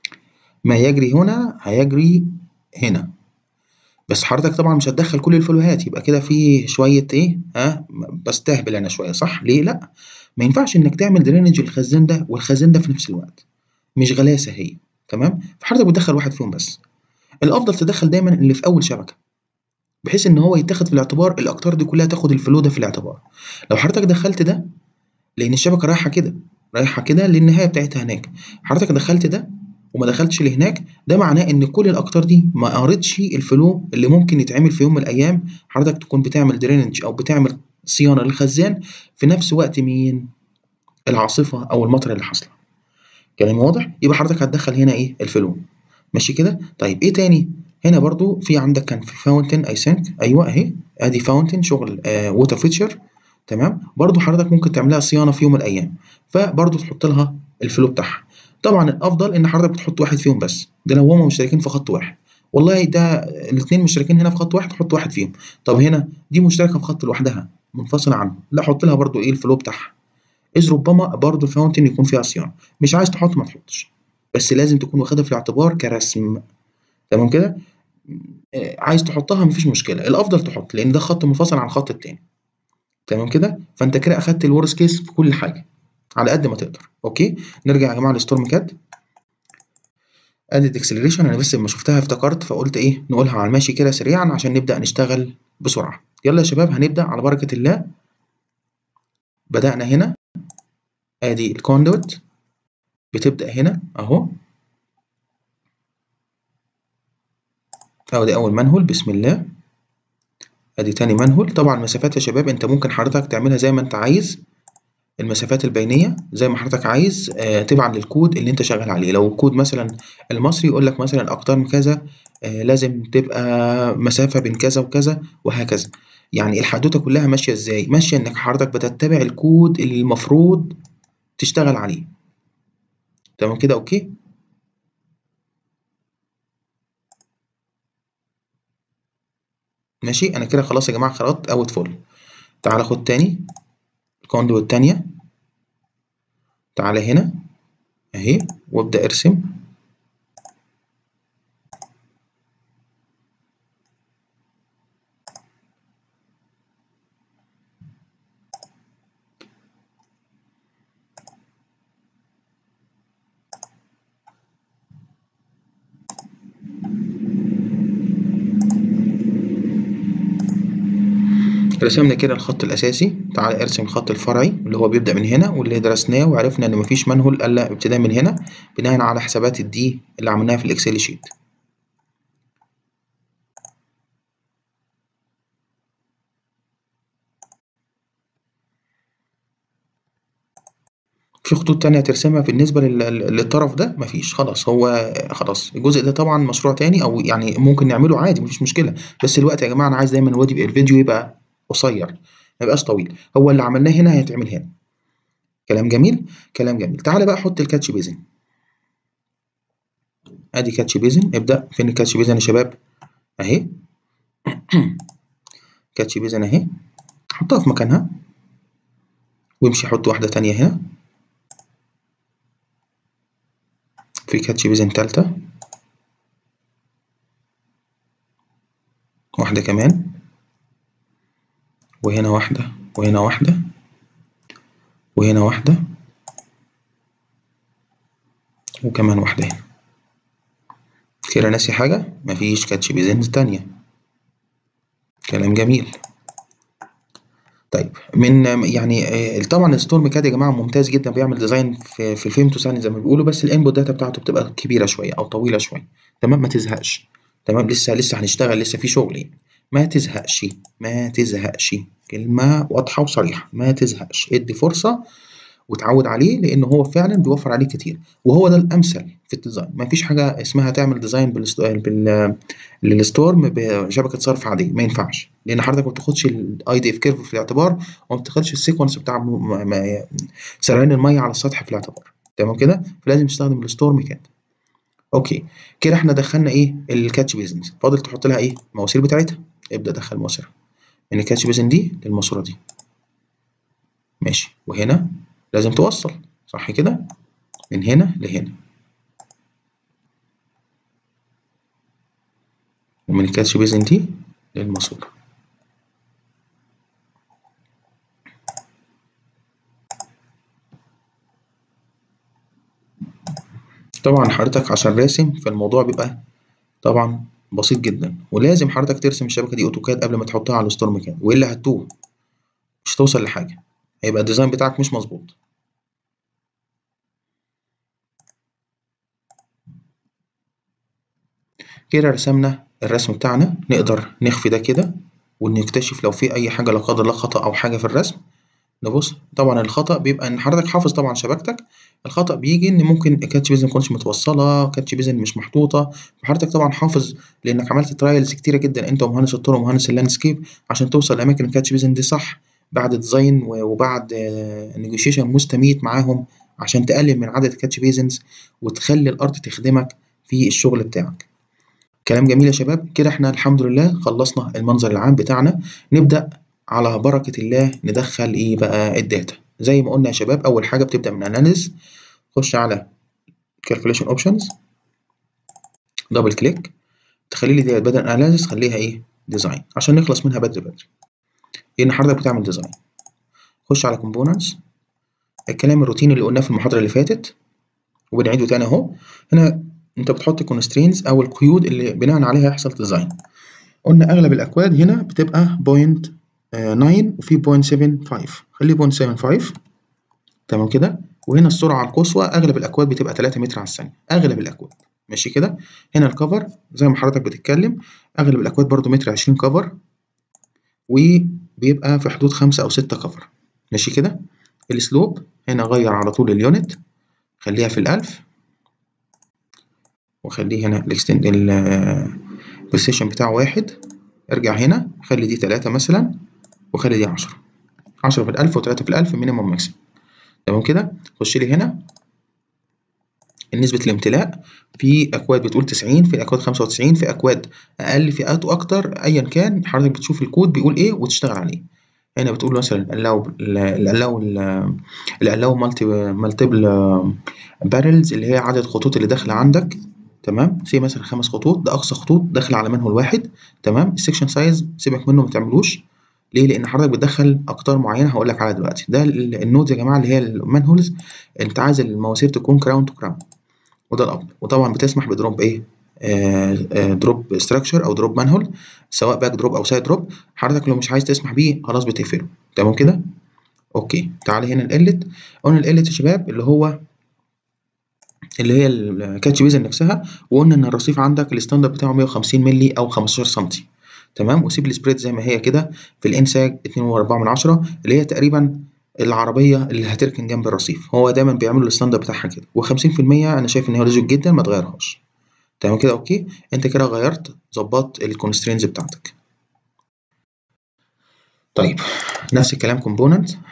ما يجري هنا هيجري هنا بس حضرتك طبعا مش هتدخل كل الفلوهات يبقى كده في شويه ايه ها بستهبل انا شويه صح ليه لا ما ينفعش انك تعمل درينج الخزان ده والخزان ده في نفس الوقت مش غلاسه هي تمام فحضرتك بتدخل واحد فيهم بس الافضل تدخل دايما اللي في اول شبكه بحيث ان هو يتاخد في الاعتبار الاقطار دي كلها تاخد الفلو ده في الاعتبار لو حضرتك دخلت ده لان الشبكه رايحه كده رايحه كده للنهايه بتاعتها هناك حضرتك دخلت ده وما دخلتش لهناك ده معناه ان كل الاقطار دي ما قارتش الفلو اللي ممكن يتعمل في يوم من الايام حضرتك تكون بتعمل درينج او بتعمل صيانه للخزان في نفس وقت مين العاصفه او المطر اللي حاصله كلامي واضح يبقى حضرتك هتدخل هنا ايه الفلو ماشي كده طيب ايه تاني هنا برضو في عندك كان في فاونتن اي ثينك ايوه اهي ادي فاونتن شغل آه ووتر فيتشر تمام برضو حضرتك ممكن تعملها صيانه في يوم من الايام فبرضو تحط لها الفلو بتاعها طبعا الافضل ان حضرتك بتحط واحد فيهم بس ده لو هما مشتركين في خط واحد والله ده الاثنين مشتركين هنا في خط واحد حط واحد فيهم طب هنا دي مشتركه في خط لوحدها منفصله عنهم لا حط لها برضو ايه الفلو بتاعها اذ ربما برضو الفاونتن يكون فيها صيانه مش عايز تحط ما تحطش بس لازم تكون واخدها في الاعتبار كرسم تمام كده عايز تحطها مفيش مشكله الافضل تحط لان ده خط منفصل عن الخط التاني تمام كده فانت كده اخدت الورس كيس في كل حاجه على قد ما تقدر اوكي نرجع يا جماعه لستورم كات ادي الاكسلريشن انا بس لما شفتها افتكرت فقلت ايه نقولها على الماشي كده سريعا عشان نبدا نشتغل بسرعه يلا يا شباب هنبدا على بركه الله بدانا هنا ادي الكوندوت بتبدا هنا اهو أهو دي أول منهول بسم الله أدي تاني منهول طبعا مسافات يا شباب أنت ممكن حضرتك تعملها زي ما أنت عايز المسافات البينية زي ما حضرتك عايز آه تبعا للكود اللي أنت شغال عليه لو الكود مثلا المصري يقول لك مثلا أقطار من كذا آه لازم تبقى مسافة بين كذا وكذا وهكذا يعني الحدوتة كلها ماشية إزاي؟ ماشية إنك حضرتك بتتبع الكود اللي المفروض تشتغل عليه تمام كده أوكي؟ ماشي انا كده خلاص يا جماعه خلطت اوت فول تعالى خد تاني الكوندو التانية تعالى هنا اهي وابدا ارسم رسمنا كده الخط الأساسي تعال ارسم الخط الفرعي اللي هو بيبدأ من هنا واللي درسناه وعرفنا إن مفيش منهول إلا ابتداء من هنا بناء على حسابات الدي اللي عملناها في الإكسل شيت في خطوط تانية ترسمها بالنسبة للطرف ده مفيش خلاص هو خلاص الجزء ده طبعا مشروع تاني أو يعني ممكن نعمله عادي مفيش مشكلة بس الوقت يا جماعة أنا عايز دايما الفيديو يبقى قصير ما يبقاش طويل هو اللي عملناه هنا هيتعمل هنا كلام جميل كلام جميل تعالى بقى حط الكاتش بيزن ادي كاتش بيزن ابدا فين الكاتش بيزن يا شباب اهي كاتش بيزن اهي حطها في مكانها وامشي حط واحده تانية هنا في كاتش بيزن تالتة واحدة كمان وهنا واحدة وهنا واحدة وهنا واحدة وكمان واحدة هنا كده ناسي حاجة مفيش كاتش بيزن تانية كلام جميل طيب من يعني آه، طبعا الستورم كاد يا جماعه ممتاز جدا بيعمل ديزاين في في الفيمتو ثانيه زي ما بيقولوا بس الانبوت داتا بتاعته بتبقى كبيره شويه او طويله شويه تمام ما تزهقش تمام لسه لسه هنشتغل لسه في شغل يعني ما تزهقش ما تزهقش كلمه واضحه وصريحه ما تزهقش ادي فرصه وتعود عليه لان هو فعلا بيوفر عليك كتير وهو ده الامثل في الديزاين ما فيش حاجه اسمها تعمل ديزاين بالست- بال للستورم بشبكه صرف عاديه ما ينفعش لان حضرتك ما بتاخدش الاي دي اف كيرف في الاعتبار وما بتاخدش السيكونس بتاع م- م- م- سريان الميه على السطح في الاعتبار تمام كده فلازم تستخدم الستورم كات اوكي كده احنا دخلنا ايه الكاتش بيزنس فاضل تحط لها ايه المواسير بتاعتها ابدا دخل مواسيرها من الكاتش بيزن دي للماسوره دي ماشي وهنا لازم توصل صح كده من هنا لهنا ومن الكاتش بيزن دي للماسورة طبعا حضرتك عشان راسم فالموضوع بيبقى طبعا بسيط جدا ولازم حضرتك ترسم الشبكة دي اوتوكاد قبل ما تحطها على الستورم كاد والا هتتوه مش هتوصل لحاجة هيبقى الديزاين بتاعك مش مظبوط كده رسمنا الرسم بتاعنا نقدر نخفي ده كده ونكتشف لو في اي حاجة لا قدر الله خطأ او حاجة في الرسم نبص طبعا الخطأ بيبقى ان حضرتك حافظ طبعا شبكتك الخطأ بيجي ان ممكن كاتش بيزن متكونش متوصلة كاتش بيزن مش محطوطة فحضرتك طبعا حافظ لانك عملت ترايلز كتيرة جدا انت ومهندس الطرق ومهندس اللاندسكيب عشان توصل لاماكن الكاتش بيزن دي صح بعد ديزاين وبعد نيجوشيشن مستميت معاهم عشان تقلل من عدد الكاتش بيزنز وتخلي الارض تخدمك في الشغل بتاعك كلام جميل يا شباب كده احنا الحمد لله خلصنا المنظر العام بتاعنا نبدأ على بركة الله ندخل ايه بقى الداتا زي ما قلنا يا شباب اول حاجة بتبدأ من اناليز خش على calculation options دبل كليك تخلي لي ديت بدل اناليز خليها ايه ديزاين عشان نخلص منها بدري بدري لان حضرتك بتعمل ديزاين خش على components الكلام الروتيني اللي قلناه في المحاضرة اللي فاتت وبنعيده تاني اهو هنا انت بتحط constraints او القيود اللي بناء عليها يحصل ديزاين قلنا اغلب الاكواد هنا بتبقى بوينت 9 وفي بوينت 7.5 خليه بوينت 7.5 تمام كده وهنا السرعة القصوى أغلب الأكواد بتبقى 3 متر على الثانية أغلب الأكواد ماشي كده هنا الكفر زي ما حضرتك بتتكلم أغلب الأكواد برضو متر 20 كفر وبيبقى في حدود 5 أو 6 كفر ماشي كده السلوب هنا غير على طول اليونت خليها في الألف وخليه هنا الاكستند البوزيشن بتاعه واحد ارجع هنا خلي دي تلاتة مثلا وخلي دي عشرة عشرة في الألف وتلاتة في الألف مينيموم ماكسيموم تمام كده خش لي هنا نسبة الامتلاء في أكواد بتقول تسعين في أكواد خمسة وتسعين في أكواد أقل في أكتر أيا كان حضرتك بتشوف الكود بيقول إيه وتشتغل عليه هنا بتقول مثلا allow allow allow مالتي مالتيبل بارلز اللي هي عدد الخطوط اللي داخلة عندك تمام سي مثلا خمس خطوط ده أقصى خطوط داخلة على منهول واحد تمام السكشن سايز سيبك منه ما تعملوش ليه؟ لأن حضرتك بتدخل أقطار معينة هقول لك عليها دلوقتي ده النودز يا جماعة اللي هي المانهولز أنت عايز المواسير تكون كراون تو كراون وده الأفضل وطبعا بتسمح بدروب إيه؟ آه آه دروب ستراكشر أو دروب مانهول سواء باك دروب أو سايد دروب حضرتك لو مش عايز تسمح بيه خلاص بتقفله تمام كده؟ أوكي تعالى هنا الإلت قلنا الإلت يا شباب اللي هو اللي هي الكاتش بيزن نفسها وقلنا إن الرصيف عندك الستاندرد بتاعه 150 مللي أو 15 سنتي تمام وسيب السبريد زي ما هي كده في الانساج 2.4 من عشرة اللي هي تقريبا العربية اللي هتركن جنب الرصيف هو دايما بيعملوا الستاندرد بتاعها كده و50% أنا شايف إن هي لوجيك جدا ما تغيرهاش تمام كده أوكي أنت كده غيرت ظبطت الكونسترينز بتاعتك طيب نفس الكلام كومبوننت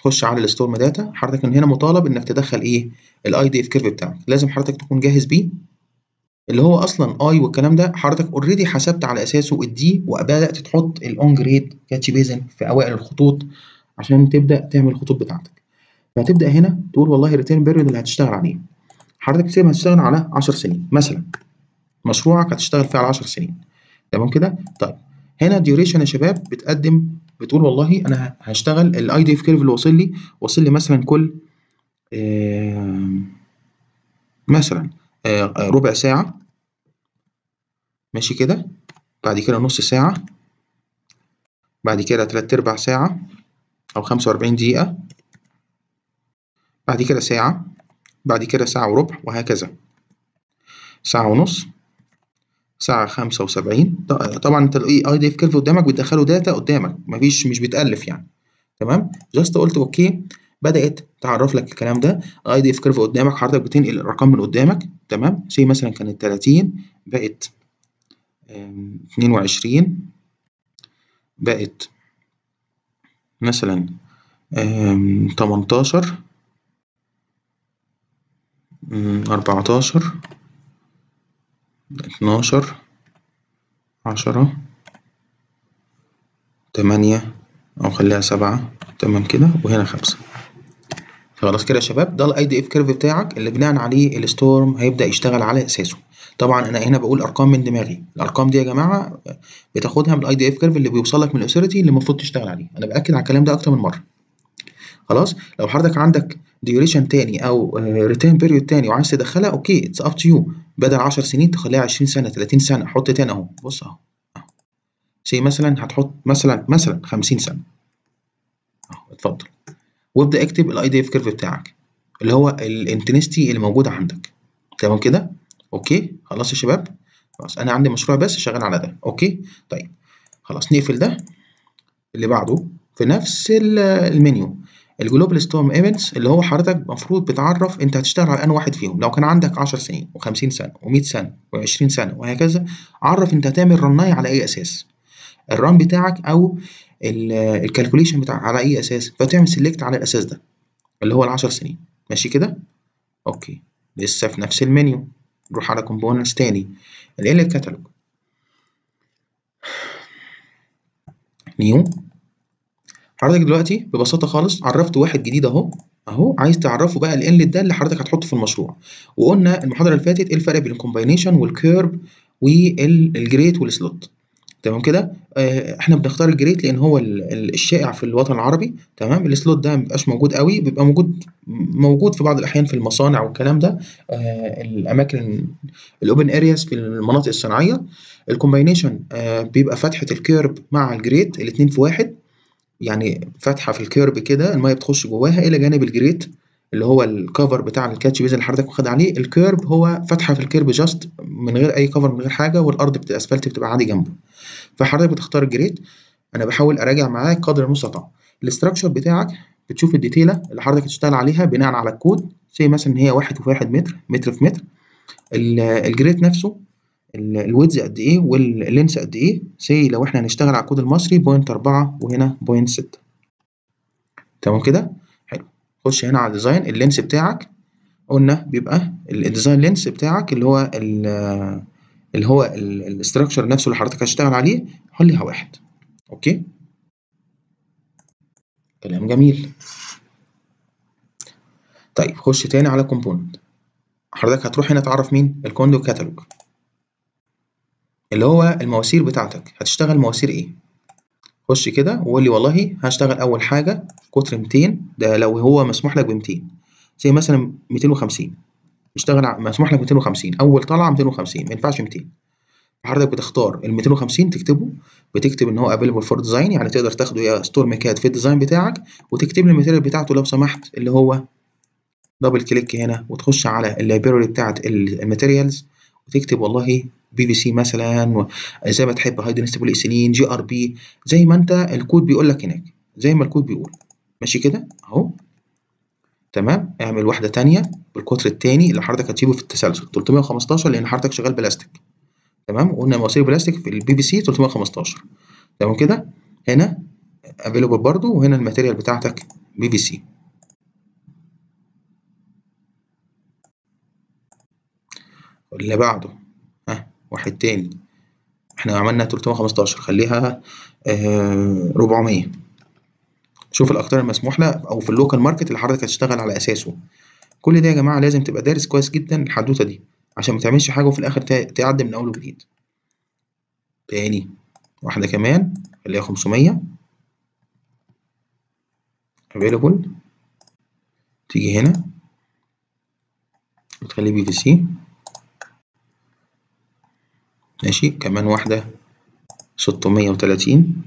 تخش على الستورم داتا حضرتك من هنا مطالب انك تدخل ايه الاي دي اف كيرف بتاعك لازم حضرتك تكون جاهز بيه اللي هو اصلا اي والكلام ده حضرتك اوريدي حسبت على اساسه الدي وبدات تحط الاون جريد كاتش بيزن في اوائل الخطوط عشان تبدا تعمل الخطوط بتاعتك فهتبدا هنا تقول والله الريتيرن بيريود اللي هتشتغل عليه حضرتك سيبها هتشتغل على 10 سنين مثلا مشروعك هتشتغل فيه على 10 سنين تمام كده طيب هنا ديوريشن يا شباب بتقدم بتقول والله انا هشتغل الاي دي اف كيرف اللي واصل لي واصل لي مثلا كل آه مثلا آه ربع ساعة ماشي كده بعد كده نص ساعة بعد كده تلات أرباع ساعة أو خمسة وأربعين دقيقة بعد كده ساعة بعد كده ساعة وربع وهكذا ساعة ونص ساعة خمسة وسبعين طبعا انت الاي اي دي اف كيرف قدامك بتدخله داتا قدامك مفيش مش بتألف يعني تمام جاست قلت اوكي بدأت تعرف لك الكلام ده اي دي اف كيرف قدامك حضرتك بتنقل الارقام من قدامك تمام سي مثلا كانت 30 بقت 22 بقت مثلا 18 14 اتناشر عشرة تمانية أو خليها سبعة تمام كده وهنا خمسة خلاص كده يا شباب ده الاي دي اف كيرف بتاعك اللي بناء عليه الستورم هيبدأ يشتغل على أساسه طبعا أنا هنا بقول أرقام من دماغي الأرقام دي يا جماعة بتاخدها من الاي دي اف كيرف اللي بيوصل لك من الأوثوريتي اللي المفروض تشتغل عليه أنا بأكد على الكلام ده أكتر من مرة خلاص لو حضرتك عندك ديوريشن تاني او ريتيرن بيريود تاني وعايز تدخلها اوكي اتس اب تو يو بدل 10 سنين تخليها 20 سنه 30 سنه حط تاني اهو بص اهو سي مثلا هتحط مثلا مثلا 50 سنه اهو اتفضل وابدا اكتب الاي دي اف كيرف بتاعك اللي هو الانتنستي اللي موجوده عندك تمام كده اوكي خلاص يا شباب خلاص انا عندي مشروع بس شغال على ده اوكي طيب خلاص نقفل ده اللي بعده في نفس المنيو الجلوبال ستورم ايفنتس اللي هو حضرتك المفروض بتعرف انت هتشتغل على انهي واحد فيهم لو كان عندك 10 سنين و50 سنه و100 سنه و20 سنه وهكذا عرف انت هتعمل رناي على اي اساس الران بتاعك او الكالكوليشن بتاعك على اي اساس فتعمل سيلكت على الاساس ده اللي هو ال10 سنين ماشي كده اوكي لسه في نفس المنيو نروح على كومبوننتس تاني ال كاتالوج نيو حضرتك دلوقتي ببساطة خالص عرفت واحد جديد أهو أهو عايز تعرفه بقى الانلت ده اللي حضرتك هتحطه في المشروع وقلنا المحاضرة اللي فاتت إيه الفرق بين الكومباينيشن والكيرب والجريت والسلوت تمام كده آه احنا بنختار الجريت لان هو الشائع في الوطن العربي تمام السلوت ده مبيبقاش موجود قوي بيبقى موجود موجود في بعض الاحيان في المصانع والكلام ده آه الاماكن الاوبن ارياز في المناطق الصناعيه الكومباينيشن آه بيبقى فتحه الكيرب مع الجريت الاثنين في واحد يعني فتحه في الكيرب كده الميه بتخش جواها الى جانب الجريت اللي هو الكفر بتاع الكاتش بيز اللي حضرتك واخد عليه الكيرب هو فتحه في الكيرب جاست من غير اي كفر من غير حاجه والارض بتبقى اسفلت بتبقى عادي جنبه فحضرتك بتختار الجريت انا بحاول اراجع معاك قدر المستطاع الاستراكشر بتاعك بتشوف الديتيله اللي حضرتك هتشتغل عليها بناء على الكود زي مثلا ان هي واحد في واحد متر متر في متر الجريت نفسه الويدز قد ايه واللينس قد ايه سي لو احنا هنشتغل على الكود المصري بوينت أربعة وهنا بوينت ستة تمام كده حلو خش هنا على الديزاين اللينس بتاعك قلنا بيبقى الديزاين لينس بتاعك اللي هو اللي هو الاستراكشر نفسه اللي حضرتك هتشتغل عليه خليها واحد اوكي كلام جميل طيب خش تاني على كومبوننت حضرتك هتروح هنا تعرف مين الكوندو كاتالوج اللي هو المواسير بتاعتك هتشتغل مواسير ايه خش كده وقول لي والله هشتغل اول حاجه قطر 200 ده لو هو مسموح لك ب 200 زي مثلا 250 اشتغل مسموح لك 250 اول طلعه 250 ما ينفعش 200 حضرتك بتختار ال 250 تكتبه بتكتب ان هو افيلبل فور ديزاين يعني تقدر تاخده يا ستور ميكاد في الديزاين بتاعك وتكتب لي الماتيريال بتاعته لو سمحت اللي هو دبل كليك هنا وتخش على اللايبراري بتاعت الماتيريالز وتكتب والله بي في سي مثلا زي ما تحب هاي دنسيتي بولي سنين جي ار بي زي ما انت الكود بيقول لك هناك زي ما الكود بيقول ماشي كده اهو تمام اعمل واحده تانية بالقطر التاني اللي حضرتك هتسيبه في التسلسل 315 لان حضرتك شغال بلاستيك تمام وقلنا مواسير بلاستيك في البي في سي 315 تمام كده هنا افيلبل برضو وهنا الماتيريال بتاعتك بي في سي اللي بعده ها واحد تاني احنا عملنا 315 خليها آه 400 شوف الاقطار المسموح لها او في اللوكال ماركت اللي حضرتك هتشتغل على اساسه كل ده يا جماعه لازم تبقى دارس كويس جدا الحدوته دي عشان ما تعملش حاجه وفي الاخر تعدي من اول وجديد تاني واحده كمان خليها 500 available تيجي هنا وتخليه بي في سي ماشي كمان واحدة ستمية وتلاتين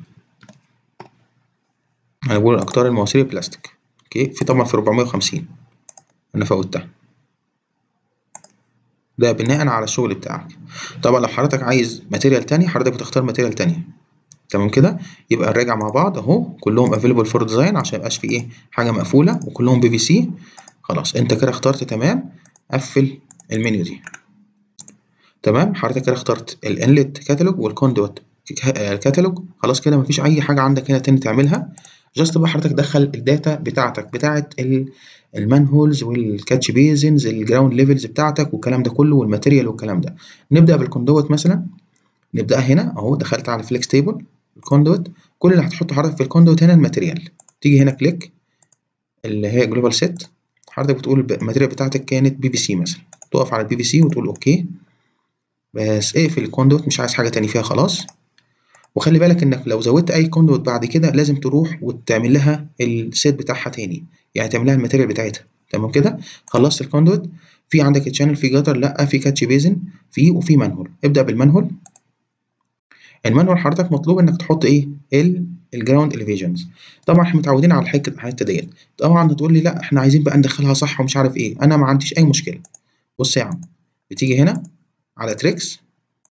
أنا بقول الأقطار المواسير بلاستيك أوكي في طبعا في ربعمية وخمسين أنا فوتها ده بناء على الشغل بتاعك طبعا لو حضرتك عايز ماتيريال تاني حضرتك بتختار ماتيريال تانية تمام كده يبقى نراجع مع بعض اهو كلهم افيلبل فور ديزاين عشان ميبقاش في ايه حاجه مقفوله وكلهم بي في سي خلاص انت كده اخترت تمام قفل المنيو دي تمام حضرتك كده اخترت الانلت كاتالوج والكوندوت كاتالوج خلاص كده مفيش اي حاجه عندك هنا تاني تعملها جاست بقى حضرتك دخل الداتا بتاعتك بتاعت المانهولز والكاتش بيزنز الجراوند ليفلز بتاعتك والكلام ده كله والماتيريال والكلام ده نبدا بالكوندوت مثلا نبداها هنا اهو دخلت على فليكس تيبل الكوندوت كل اللي هتحطه حضرتك في الكوندوت هنا الماتيريال تيجي هنا كليك اللي هي جلوبال سيت حضرتك بتقول الماتيريال بتاعتك كانت بي في سي مثلا تقف على البي في سي وتقول اوكي بس اقفل الكوندوت مش عايز حاجه تاني فيها خلاص وخلي بالك انك لو زودت اي كوندوت بعد كده لازم تروح وتعمل لها السيت بتاعها تاني يعني تعمل لها الماتيريال بتاعتها تمام كده خلصت الكوندوت في عندك تشانل في جاتر لا في كاتش بيزن في وفي مانهول ابدا بالمانهول المانوال حضرتك مطلوب انك تحط ايه الجراوند اليفيجنز طبعا احنا متعودين على الحته الحته ديت طبعا هتقول لي لا احنا عايزين بقى ندخلها صح ومش عارف ايه انا ما عنديش اي مشكله بص يا عم بتيجي هنا على تريكس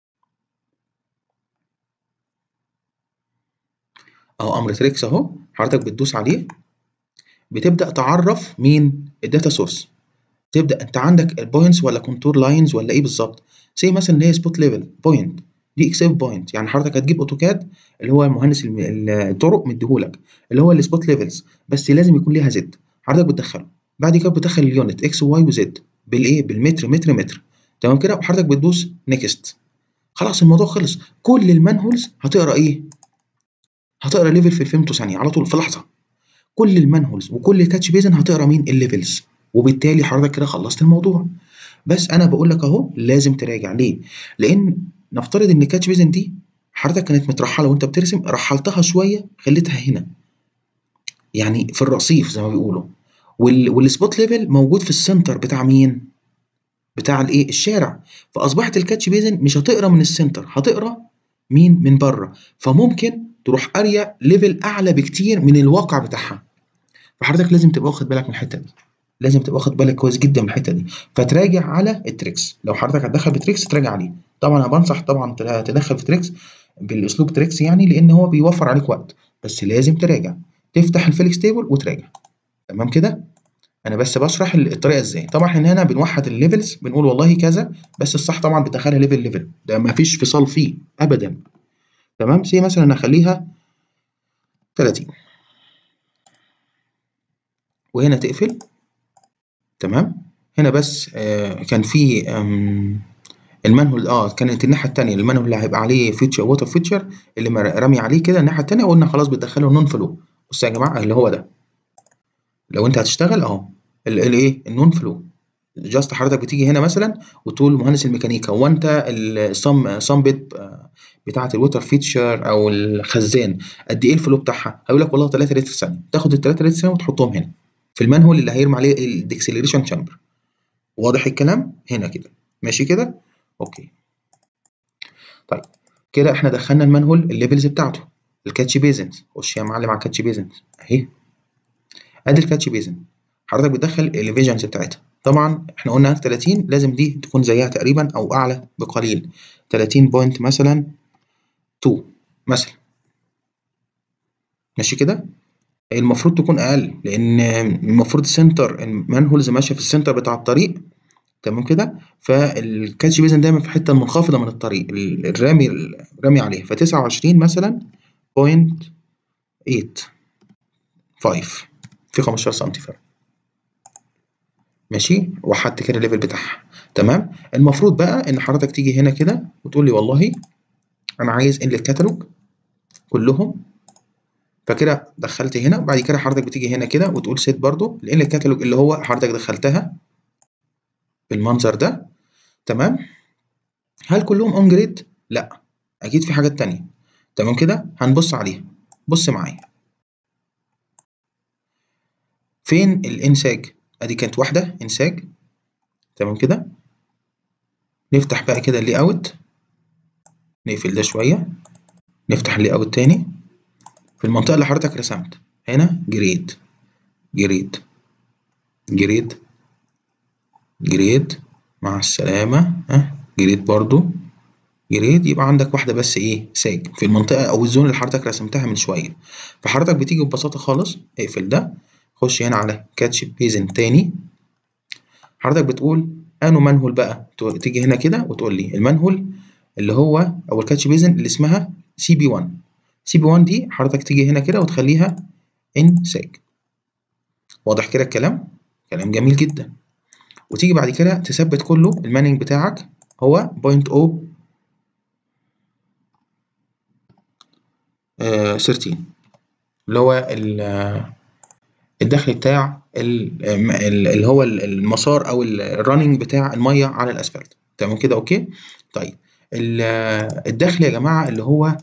اهو امر تريكس اهو حضرتك بتدوس عليه بتبدا تعرف مين الداتا سورس تبدا انت عندك البوينتس ولا كونتور لاينز ولا ايه بالظبط زي مثلا اللي هي سبوت ليفل بوينت دي اكسيف بوينت يعني حضرتك هتجيب اوتوكاد اللي هو مهندس الطرق مديهولك اللي هو السبوت ليفلز بس لازم يكون ليها زد حضرتك بتدخله بعد كده بتدخل اليونت اكس وواي وزد بالايه بالمتر متر متر تمام كده وحضرتك بتدوس نيكست خلاص الموضوع خلص كل المانهولز هتقرا ايه هتقرا ليفل في الفيمتو ثانيه على طول في لحظه كل المانهولز وكل كاتش بيزن هتقرا مين الليفلز وبالتالي حضرتك كده خلصت الموضوع بس انا بقول لك اهو لازم تراجع ليه لان نفترض ان كاتش بيزن دي حضرتك كانت مترحله وانت بترسم رحلتها شويه خليتها هنا يعني في الرصيف زي ما بيقولوا وال... والسبوت ليفل موجود في السنتر بتاع مين بتاع الايه الشارع فاصبحت الكاتش بيزن مش هتقرا من السنتر هتقرا مين من بره فممكن تروح قاريه ليفل اعلى بكتير من الواقع بتاعها فحضرتك لازم تبقى واخد بالك من الحته دي لازم تبقى واخد بالك كويس جدا من الحته دي فتراجع على التريكس لو حضرتك هتدخل بتريكس تراجع عليه طبعا انا بنصح طبعا تدخل في تريكس بالاسلوب تريكس يعني لان هو بيوفر عليك وقت بس لازم تراجع تفتح الفيلكس تيبل وتراجع تمام كده انا بس بشرح الطريقه ازاي طبعا احنا هنا بنوحد الليفلز بنقول والله كذا بس الصح طبعا بتدخلها ليفل ليفل ده ما فيش فصال فيه ابدا تمام سي مثلا اخليها 30 وهنا تقفل تمام هنا بس آه كان في المانهول اه كانت الناحيه الثانيه المانهول اللي هيبقى عليه فيتشر ووتر فيتشر اللي رامي عليه كده الناحيه الثانيه قلنا خلاص بتدخله نون فلو بصوا يا جماعه اللي هو ده لو انت هتشتغل اهو الايه النون فلو جاست حضرتك بتيجي هنا مثلا وتقول مهندس الميكانيكا هو انت الصم صم بيت بتاعه الووتر فيتشر او الخزان قد ايه الفلو بتاعها هيقول لك والله 3 لتر في الثانيه تاخد ال 3 لتر في الثانيه وتحطهم هنا في المانهول اللي هيرمي عليه الديكسلريشن شامبر واضح الكلام هنا كده ماشي كده اوكي طيب كده احنا دخلنا المانهول الليفلز بتاعته الكاتش بيزنز خش يا معلم على الكاتش بيزنز اهي ادي الكاتش بيزن حضرتك بتدخل الليفيجنز بتاعتها طبعا احنا قلنا 30 لازم دي تكون زيها تقريبا او اعلى بقليل 30 بوينت مثلا 2 مثلا ماشي كده المفروض تكون اقل لان المفروض السنتر المانهولز ماشيه في السنتر بتاع الطريق تمام كده فالكاتش بيزن دايما في الحته المنخفضه من الطريق الرامي الرامي عليها ف 29 مثلا بوينت 8 5 في 15 سم فرق ماشي وحدت كده الليفل بتاعها تمام المفروض بقى ان حضرتك تيجي هنا كده وتقول لي والله انا عايز ان الكتالوج كلهم فكده دخلت هنا وبعد كده حضرتك بتيجي هنا كده وتقول سيت برضو لان الكتالوج اللي هو حضرتك دخلتها بالمنظر ده تمام هل كلهم اون جريد لا اكيد في حاجات تانية تمام كده هنبص عليها بص معايا فين الانساج ادي كانت واحده انساج تمام كده نفتح بقى كده اللي اوت نقفل ده شويه نفتح اللي اوت تاني في المنطقه اللي حضرتك رسمت هنا جريد جريد جريد جريد مع السلامه ها جريد برضو جريد يبقى عندك واحده بس ايه ساج في المنطقه او الزون اللي حضرتك رسمتها من شويه فحضرتك بتيجي ببساطه خالص اقفل ده خش هنا على كاتش بيزن تاني حضرتك بتقول انو منهول بقى تيجي هنا كده وتقول لي المنهول اللي هو او الكاتش بيزن اللي اسمها سي بي 1 سي بي 1 دي حضرتك تيجي هنا كده وتخليها ان ساج واضح كده الكلام كلام جميل جدا وتيجي بعد كده تثبت كله المانينج بتاعك هو بوينت او 13 اللي هو الدخل بتاع اللي هو المسار او الرننج بتاع الميه على الاسفلت تمام كده اوكي طيب الدخل يا جماعه اللي هو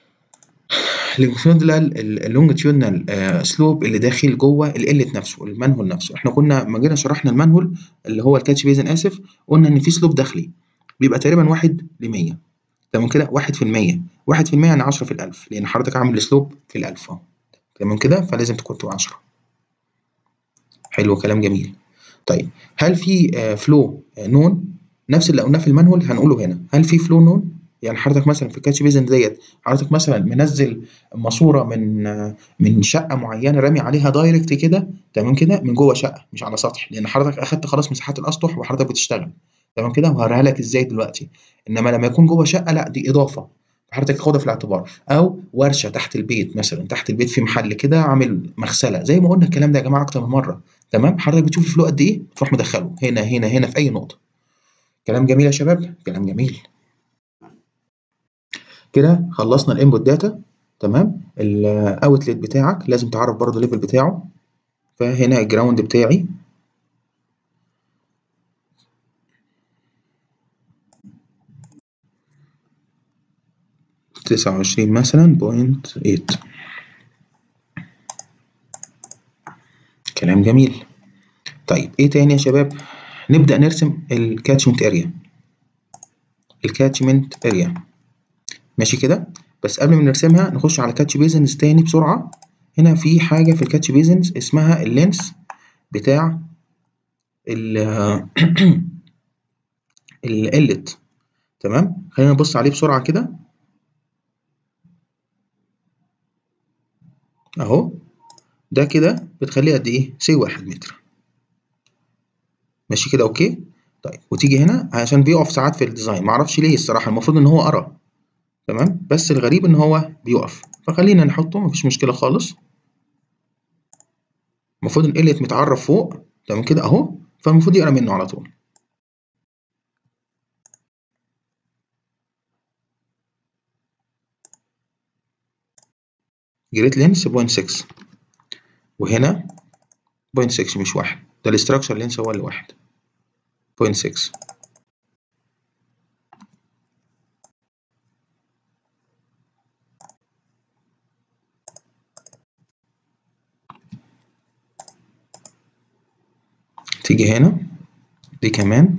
اللونجيتيودنال سلوب اللي داخل جوه القلت نفسه المنهول نفسه احنا كنا ما جينا شرحنا المنهول اللي هو الكاتش بيزن اسف قلنا ان في سلوب داخلي بيبقى تقريبا 1 ل 100 تمام كده 1 في المية 1 في المية يعني 10 في الألف لأن حضرتك عامل سلوب في الألف أهو تمام كده فلازم تكون تبقى 10 حلو كلام جميل طيب هل في فلو نون نفس اللي قلناه في المانهول هنقوله هنا هل في فلو نون يعني حضرتك مثلا في الكاتش بيزن ديت حضرتك مثلا منزل ماسوره من من شقه معينه رامي عليها دايركت كده تمام كده من جوه شقه مش على سطح لان حضرتك اخدت خلاص مساحات الاسطح وحضرتك بتشتغل تمام كده وهوريها لك ازاي دلوقتي انما لما يكون جوه شقه لا دي اضافه حضرتك تاخدها في الاعتبار او ورشه تحت البيت مثلا تحت البيت في محل كده عامل مغسله زي ما قلنا الكلام ده يا جماعه اكتر من مره تمام حضرتك بتشوف الفلو قد ايه تروح مدخله هنا هنا هنا في اي نقطه كلام جميل يا شباب كلام جميل كده خلصنا الانبوت داتا تمام الاوتلت بتاعك لازم تعرف برضو الليفل بتاعه فهنا الجراوند بتاعي تسعة وعشرين مثلا بوينت ايت كلام جميل طيب ايه تاني يا شباب نبدأ نرسم الكاتشمنت اريا الكاتشمنت اريا ماشي كده بس قبل ما نرسمها نخش على كاتش بيزنز تاني بسرعة هنا في حاجة في الكاتش بيزنز اسمها اللينس بتاع ال القلت تمام خلينا نبص عليه بسرعة كده اهو ده كده بتخليه قد ايه سي واحد متر ماشي كده اوكي طيب وتيجي هنا عشان بيقف ساعات في الديزاين معرفش ليه الصراحه المفروض ان هو قرا تمام بس الغريب ان هو بيقف فخلينا نحطه مفيش مشكله خالص المفروض ان قلت متعرف فوق تمام كده اهو فالمفروض يقرا منه على طول جريت لينس بوينت 6 وهنا بوينت 6 مش واحد ده الاستراكشر لينس هو اللي واحد بوينت 6 تيجي هنا دي كمان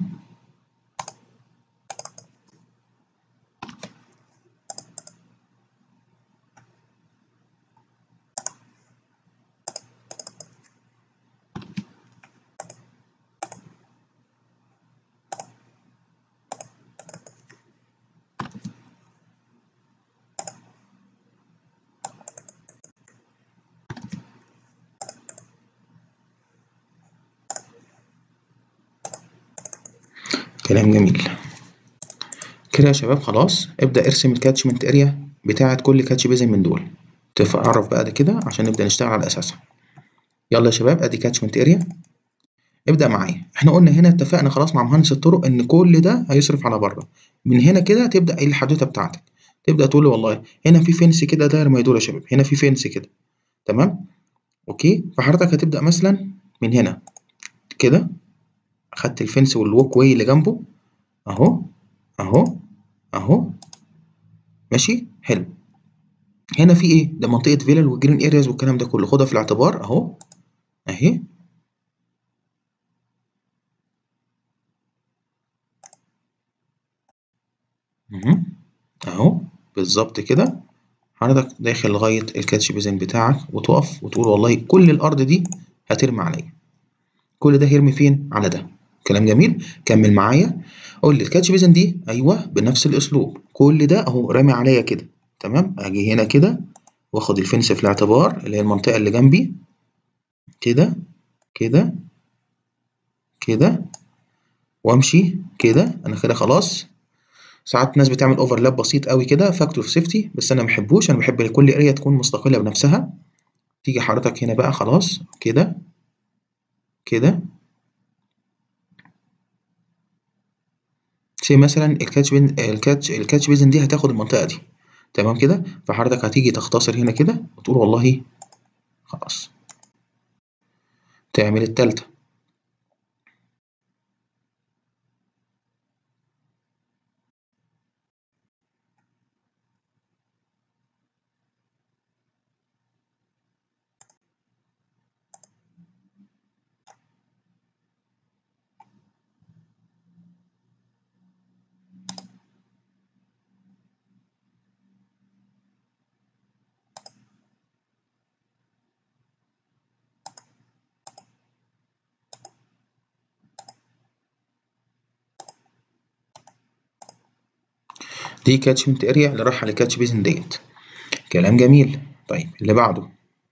كلام جميل كده يا شباب خلاص ابدأ ارسم الكاتشمنت اريا بتاعة كل كاتش بيزن من دول تعرف بقى ده كده عشان نبدأ نشتغل على أساسها يلا يا شباب ادي كاتشمنت اريا ابدا معايا احنا قلنا هنا اتفقنا خلاص مع مهندس الطرق ان كل ده هيصرف على بره من هنا كده تبدا ايه الحدوته بتاعتك تبدا تقول لي والله هنا في فينس كده داير ما يدور يا شباب هنا في فينس كده تمام اوكي فحضرتك هتبدا مثلا من هنا كده اخدت الفينس والووك واي اللي جنبه اهو اهو اهو ماشي حلو هنا في ايه ده منطقه فيلل وجرين ارياز والكلام ده كله خدها في الاعتبار اهو اهي مهم. اهو بالظبط كده حضرتك داخل لغايه الكاتش بيزن بتاعك وتقف وتقول والله كل الارض دي هترمي عليا كل ده هيرمي فين على ده كلام جميل كمل معايا قول لي الكاتش بيزن دي ايوه بنفس الاسلوب كل ده اهو رامي عليا كده تمام اجي هنا كده واخد الفنس في الاعتبار اللي هي المنطقه اللي جنبي كده كده كده وامشي كده انا كده خلاص ساعات ناس بتعمل اوفرلاب بسيط قوي كده فاكتور سيفتي بس انا ما بحبوش انا بحب كل اريا تكون مستقله بنفسها تيجي حضرتك هنا بقى خلاص كده كده سي مثلا الكاتش بين الكاتش الكاتش بيزن دي هتاخد المنطقه دي تمام كده فحضرتك هتيجي تختصر هنا كده وتقول والله خلاص تعمل التالتة دي كاتشمنت اريا اللي رايحه لكاتش بيزن ديت كلام جميل طيب اللي بعده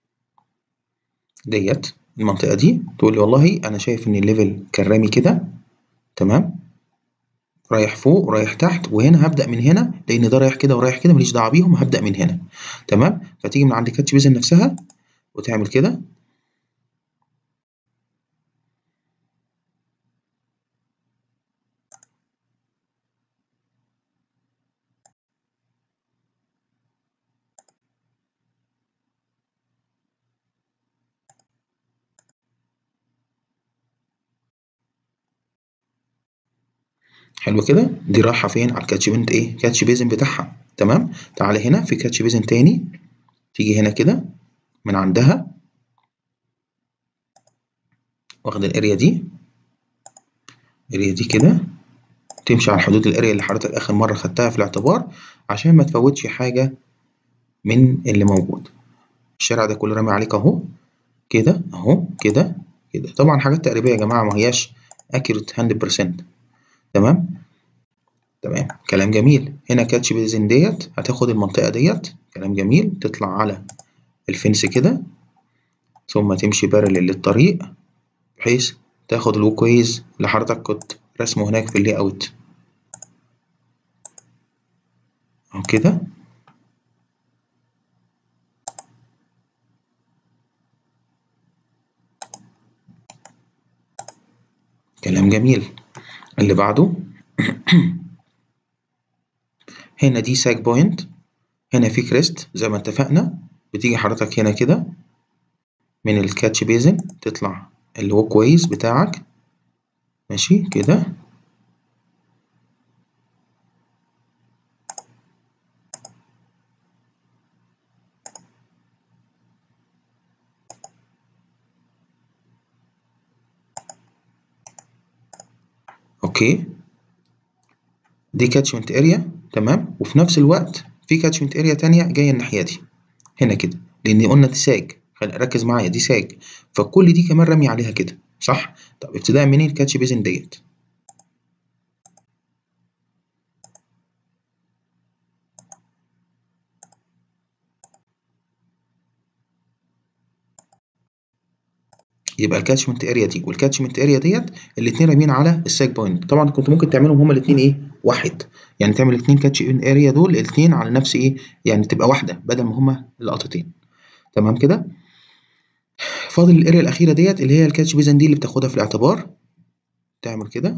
ديت المنطقه دي تقول لي والله انا شايف ان الليفل كان رامي كده تمام رايح فوق ورايح تحت وهنا هبدا من هنا لان ده رايح كده ورايح كده ماليش دعوه بيهم هبدا من هنا تمام فتيجي من عند كاتش بيزن نفسها وتعمل كده حلو كده دي رايحه فين على الكاتش بيزن ايه كاتش بيزن بتاعها تمام تعالى هنا في كاتش بيزن تاني تيجي هنا كده من عندها واخد الاريا دي الاريا دي كده تمشي على حدود الاريا اللي حضرتك اخر مره خدتها في الاعتبار عشان ما تفوتش حاجه من اللي موجود الشارع ده كله رامي عليك اهو كده اهو كده كده طبعا حاجات تقريبيه يا جماعه ما هياش اكيوريت 100% تمام تمام كلام جميل هنا كاتش بيزن ديت هتاخد المنطقه ديت كلام جميل تطلع على الفنس كده ثم تمشي بارلل للطريق بحيث تاخد الوكويز اللي حضرتك كنت رسمه هناك في اللي اوت اهو كده كلام جميل اللي بعده هنا دي ساك بوينت هنا في كريست زي ما اتفقنا بتيجي حضرتك هنا كده من الكاتش بيزن تطلع الوك ويز بتاعك ماشي كده اوكي دي كاتشمنت اريا تمام وفي نفس الوقت في كاتشمنت اريا تانية جاية الناحية دي هنا كده لأن قلنا دي ساج ركز معايا دي ساج فكل دي كمان رمي عليها كده صح؟ طب ابتداء منين الكاتش بيزن ديت؟ يبقى الكاتشمنت اريا دي والكاتشمنت اريا ديت الاثنين رامين على الساج بوينت طبعا كنت ممكن تعملهم هما الاثنين ايه واحد يعني تعمل الاثنين كاتش اريا دول الاثنين على نفس ايه يعني تبقى واحده بدل ما هما لقطتين تمام كده فاضل الاريا الاخيره ديت اللي هي الكاتش بيزن دي اللي بتاخدها في الاعتبار تعمل كده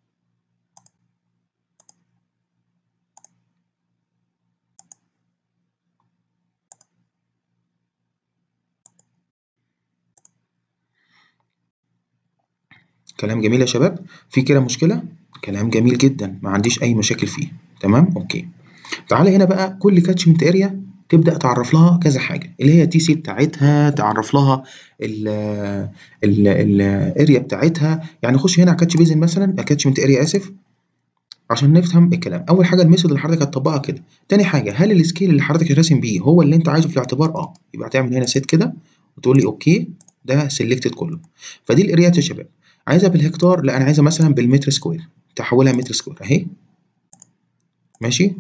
كلام جميل يا شباب في كده مشكله كلام جميل جدا ما عنديش اي مشاكل فيه تمام اوكي تعالى هنا بقى كل كاتشمنت اريا تبدا تعرف لها كذا حاجه اللي هي التي سي بتاعتها تعرف لها ال ال الاريا بتاعتها يعني خش هنا على كاتش بيزن مثلا كاتشمنت اريا اسف عشان نفهم الكلام اول حاجه الميثود اللي حضرتك هتطبقها كده تاني حاجه هل السكيل اللي حضرتك راسم بيه هو اللي انت عايزه في الاعتبار اه يبقى هتعمل هنا سيت كده وتقول لي اوكي ده سيلكتد كله فدي الاريات يا شباب عايزها بالهكتار لا انا عايزها مثلا بالمتر سكوير تحولها متر سكوير اهي ماشي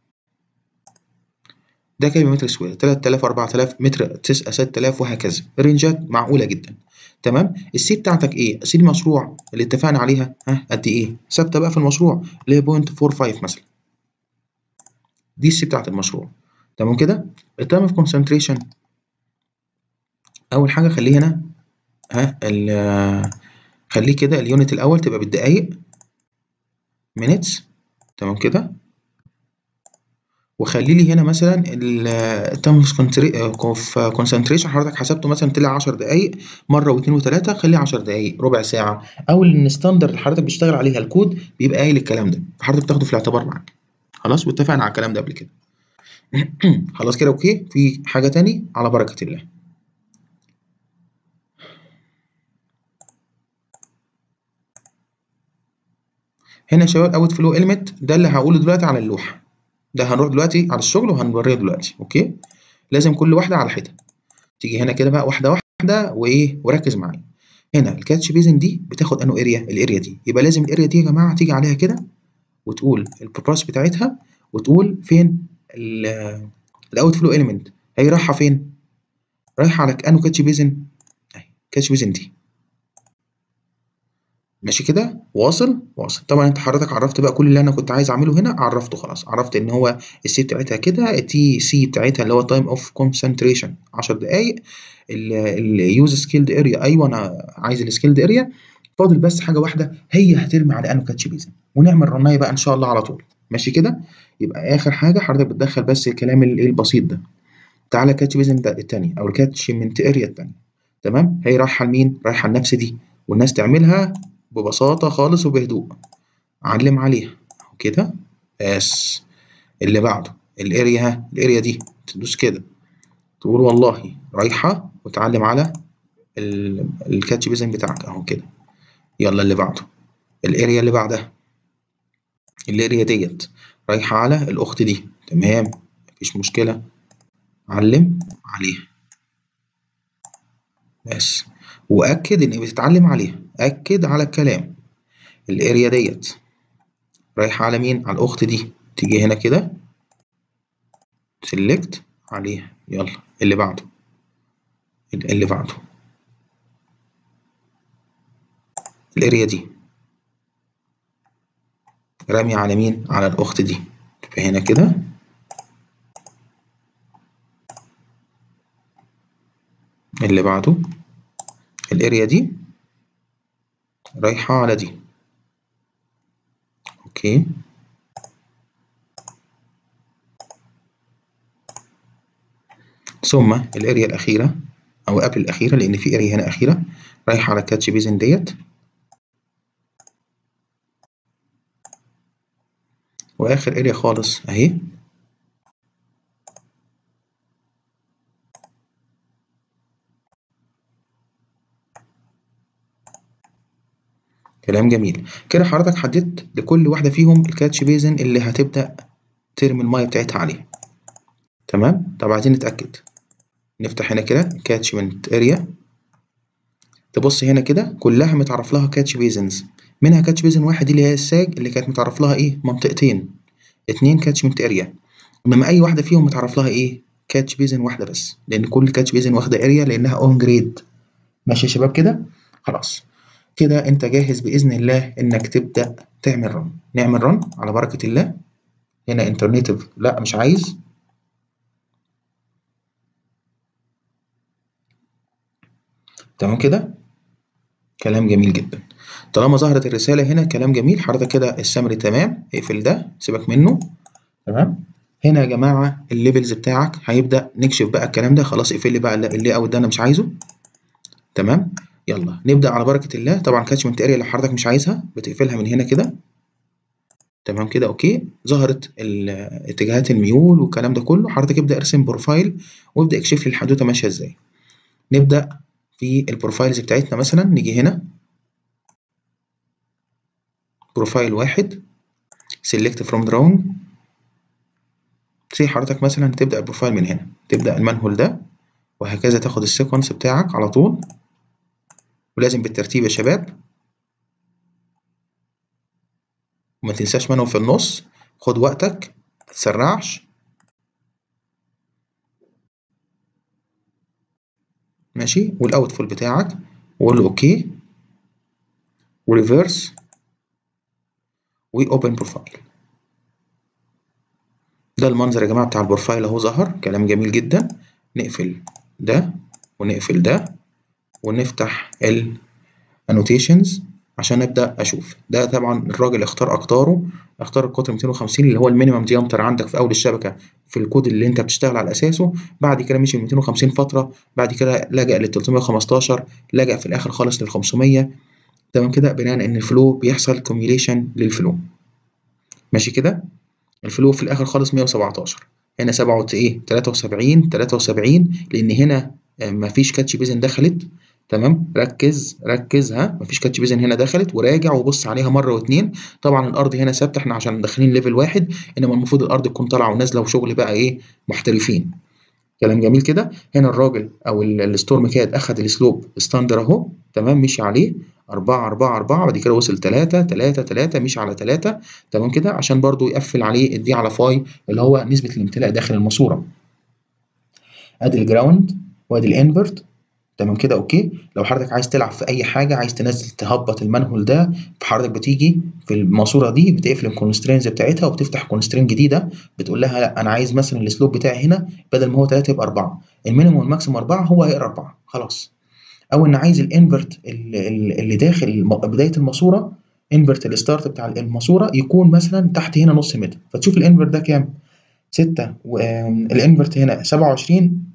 ده كده متر سكوير 3000 4000 متر 9 6000 وهكذا رينجات معقوله جدا تمام السي بتاعتك ايه سي المشروع اللي اتفقنا عليها ها قد ايه ثابته بقى في المشروع اللي هي 0.45 مثلا دي السي بتاعت المشروع تمام كده التايم اوف كونسنتريشن اول حاجه خليه هنا ها خليه كده اليونت الاول تبقى بالدقايق minutes تمام كده وخلي لي هنا مثلا التايم اوف كونسنتريشن حضرتك حسبته مثلا طلع 10 دقائق مره واثنين وثلاثه خليه 10 دقائق ربع ساعه او الستاندرد اللي حضرتك بتشتغل عليها الكود بيبقى قايل الكلام ده فحضرتك تاخده في الاعتبار معاك خلاص واتفقنا على الكلام ده قبل كده خلاص كده اوكي في حاجه تاني على بركه الله هنا يا شباب اوت فلو اليمنت ده اللي هقوله دلوقتي على اللوحه ده هنروح دلوقتي على الشغل وهنوريه دلوقتي اوكي لازم كل واحده على حده تيجي هنا كده بقى واحده واحده وايه وركز معايا هنا الكاتش بيزن دي بتاخد انه اريا الاريا دي يبقى لازم الاريا دي يا جماعه تيجي عليها كده وتقول البروباس بتاعتها وتقول فين الاوت فلو اليمنت هي رايحه فين رايحه على انه كاتش بيزن اهي كاتش بيزن دي ماشي كده واصل واصل طبعا انت حضرتك عرفت بقى كل اللي انا كنت عايز اعمله هنا عرفته خلاص عرفت ان هو السي بتاعتها كده التي سي بتاعتها اللي هو تايم اوف كونسنتريشن 10 دقائق اليوز سكيلد اريا ايوه انا عايز السكيلد اريا فاضل بس حاجه واحده هي هترمي على انو كاتش بيزن ونعمل رنايه بقى ان شاء الله على طول ماشي كده يبقى اخر حاجه حضرتك بتدخل بس الكلام الايه البسيط ده تعالى كاتش بيزن ده الثانيه او الكاتشمنت اريا الثانيه تمام هي رايحه لمين رايحه لنفس دي والناس تعملها ببساطة خالص وبهدوء علم عليها كده بس اللي بعده الاريا ها الاريا دي تدوس كده تقول والله رايحة وتعلم على الكاتش بيزن بتاعك اهو كده يلا اللي بعده الاريا اللي بعدها الاريا ديت رايحة على الاخت دي تمام مفيش مشكلة علم عليها بس واكد انك بتتعلم عليها اكد على الكلام الاريا ديت رايحه على مين على الاخت دي تيجي هنا كده سيلكت عليها يلا اللي بعده اللي بعده الاريا دي رامي على مين على الاخت دي فهنا كده اللي بعده الاريا دي رايحة على دي اوكي ثم الاريا الاخيرة او قبل الاخيرة لان في اريا هنا اخيرة رايحة على الكاتش بيزن ديت واخر اريا خالص اهي كلام جميل كده حضرتك حددت لكل واحدة فيهم الكاتش بيزن اللي هتبدأ ترمي المية بتاعتها عليها تمام طب عايزين نتأكد نفتح هنا كده كاتشمنت اريا تبص هنا كده كلها متعرف لها كاتش بيزنز منها كاتش بيزن واحد اللي هي الساج اللي كانت متعرف لها ايه منطقتين اتنين كاتشمنت اريا انما اي واحدة فيهم متعرف لها ايه كاتش بيزن واحدة بس لان كل كاتش بيزن واخدة اريا لانها اون جريد ماشي يا شباب كده خلاص كده انت جاهز باذن الله انك تبدا تعمل رن نعمل رن على بركه الله هنا انترنيتيف لا مش عايز تمام كده كلام جميل جدا طالما ظهرت الرسالة هنا كلام جميل حضرتك كده السمري تمام اقفل ده سيبك منه تمام هنا يا جماعة الليفلز بتاعك هيبدأ نكشف بقى الكلام ده خلاص اقفل لي بقى اللي اوت ده انا مش عايزه تمام يلا نبدأ على بركة الله طبعا كاتشمنت اريا لو حضرتك مش عايزها بتقفلها من هنا كده تمام كده اوكي ظهرت اتجاهات الميول والكلام ده كله حضرتك ابدأ ارسم بروفايل وابدأ اكشف لي الحدوتة ماشية ازاي نبدأ في البروفايلز بتاعتنا مثلا نيجي هنا بروفايل واحد select from drawing سي حضرتك مثلا تبدأ البروفايل من هنا تبدأ المنهول ده وهكذا تاخد السيكونس بتاعك على طول ولازم بالترتيب يا شباب وما تنساش منهم في النص خد وقتك متسرعش ماشي والاوتفول بتاعك وقول له اوكي وريفيرس واوبن بروفايل ده المنظر يا جماعه بتاع البروفايل اهو ظهر كلام جميل جدا نقفل ده ونقفل ده ونفتح الانوتيشنز عشان ابدا اشوف ده طبعا الراجل اختار اقطاره اختار القطر 250 اللي هو المينيمم ديامتر عندك في اول الشبكه في الكود اللي انت بتشتغل على اساسه بعد كده مشي 250 فتره بعد كده لجأ لل 315 لجأ في الاخر خالص لل 500 تمام كده بناء ان الفلو بيحصل كوميوليشن للفلو ماشي كده الفلو في الاخر خالص 117 هنا 7 ايه 73 73 لان هنا مفيش كاتش بيزن دخلت تمام ركز ركز ها مفيش كاتش بيزن هنا دخلت وراجع وبص عليها مره واتنين طبعا الارض هنا ثابته احنا عشان داخلين ليفل واحد انما المفروض الارض تكون طالعه ونازله وشغل بقى ايه محترفين كلام جميل كده هنا الراجل او الستورم كاد اخد السلوب ستاندر اهو تمام مشي عليه 4 4 4 بعد كده وصل 3 3 3 مشي على 3 تمام كده عشان برضو يقفل عليه الدي على فاي اللي هو نسبه الامتلاء داخل الماسوره ادي الجراوند وادي الانفرت تمام كده اوكي لو حضرتك عايز تلعب في اي حاجه عايز تنزل تهبط المنهول ده فحضرتك بتيجي في الماسوره دي بتقفل الكونسترينز بتاعتها وبتفتح كونسترين جديده بتقول لها لا انا عايز مثلا السلوب بتاعي هنا بدل ما هو 3 يبقى 4 المينيموم والماكسيموم 4 هو هيقرا 4 خلاص او ان عايز الانفرت اللي داخل بدايه الماسوره انفرت الستارت بتاع الماسوره يكون مثلا تحت هنا نص متر فتشوف الانفرت ده كام 6 والانفرت هنا 27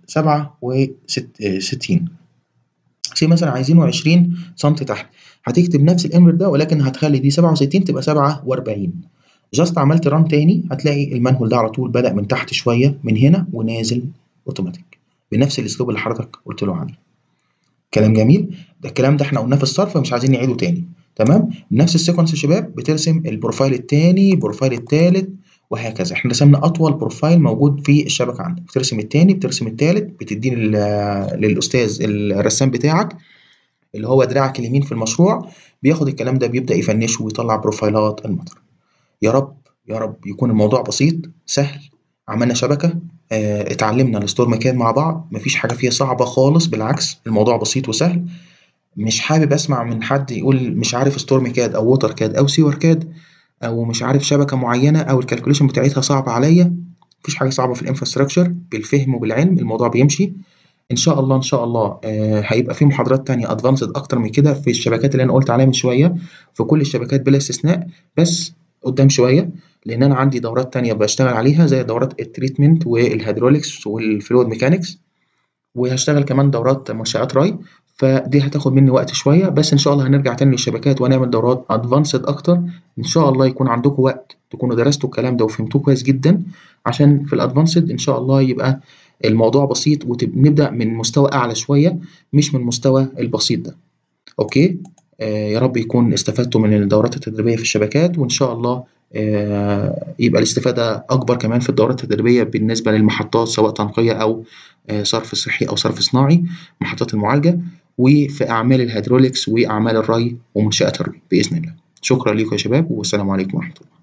67 سي مثلا عايزينه 20 سم تحت هتكتب نفس الانفرت ده ولكن هتخلي دي 67 تبقى 47 جاست عملت ران تاني هتلاقي المنهول ده على طول بدأ من تحت شويه من هنا ونازل اوتوماتيك بنفس الاسلوب اللي حضرتك قلت له عليه كلام جميل ده الكلام ده احنا قلناه في الصرف مش عايزين نعيده تاني تمام نفس السيكونس يا شباب بترسم البروفايل التاني البروفايل التالت وهكذا احنا رسمنا اطول بروفايل موجود في الشبكه عندك بترسم التاني بترسم التالت بتديه للاستاذ الرسام بتاعك اللي هو دراعك اليمين في المشروع بياخد الكلام ده بيبدا يفنشه ويطلع بروفايلات المطر يا رب يا رب يكون الموضوع بسيط سهل عملنا شبكه اه اتعلمنا الستورم كاد مع بعض مفيش حاجه فيها صعبه خالص بالعكس الموضوع بسيط وسهل مش حابب اسمع من حد يقول مش عارف ستورم كاد او ووتر كاد او سيور كاد او مش عارف شبكه معينه او الكالكوليشن بتاعتها صعبه عليا مفيش حاجه صعبه في الانفراستراكشر بالفهم وبالعلم الموضوع بيمشي ان شاء الله ان شاء الله آه هيبقى في محاضرات تانية ادفانسد اكتر من كده في الشبكات اللي انا قلت عليها من شويه في كل الشبكات بلا استثناء بس قدام شويه لان انا عندي دورات تانية بشتغل عليها زي دورات التريتمنت والهيدروليكس والفلويد ميكانكس وهشتغل كمان دورات منشآت راي فدي هتاخد مني وقت شويه بس ان شاء الله هنرجع تاني للشبكات ونعمل دورات ادفانسد اكتر ان شاء الله يكون عندكم وقت تكونوا درستوا الكلام ده وفهمتوه كويس جدا عشان في الادفانسد ان شاء الله يبقى الموضوع بسيط ونبدا من مستوى اعلى شويه مش من المستوى البسيط ده اوكي آه يا رب يكون استفدتوا من الدورات التدريبيه في الشبكات وان شاء الله آه يبقى الاستفاده اكبر كمان في الدورات التدريبيه بالنسبه للمحطات سواء تنقيه او آه صرف صحي او صرف صناعي محطات المعالجه وفي اعمال الهيدروليكس واعمال الري ومنشات الري باذن الله شكرا لكم يا شباب والسلام عليكم ورحمه الله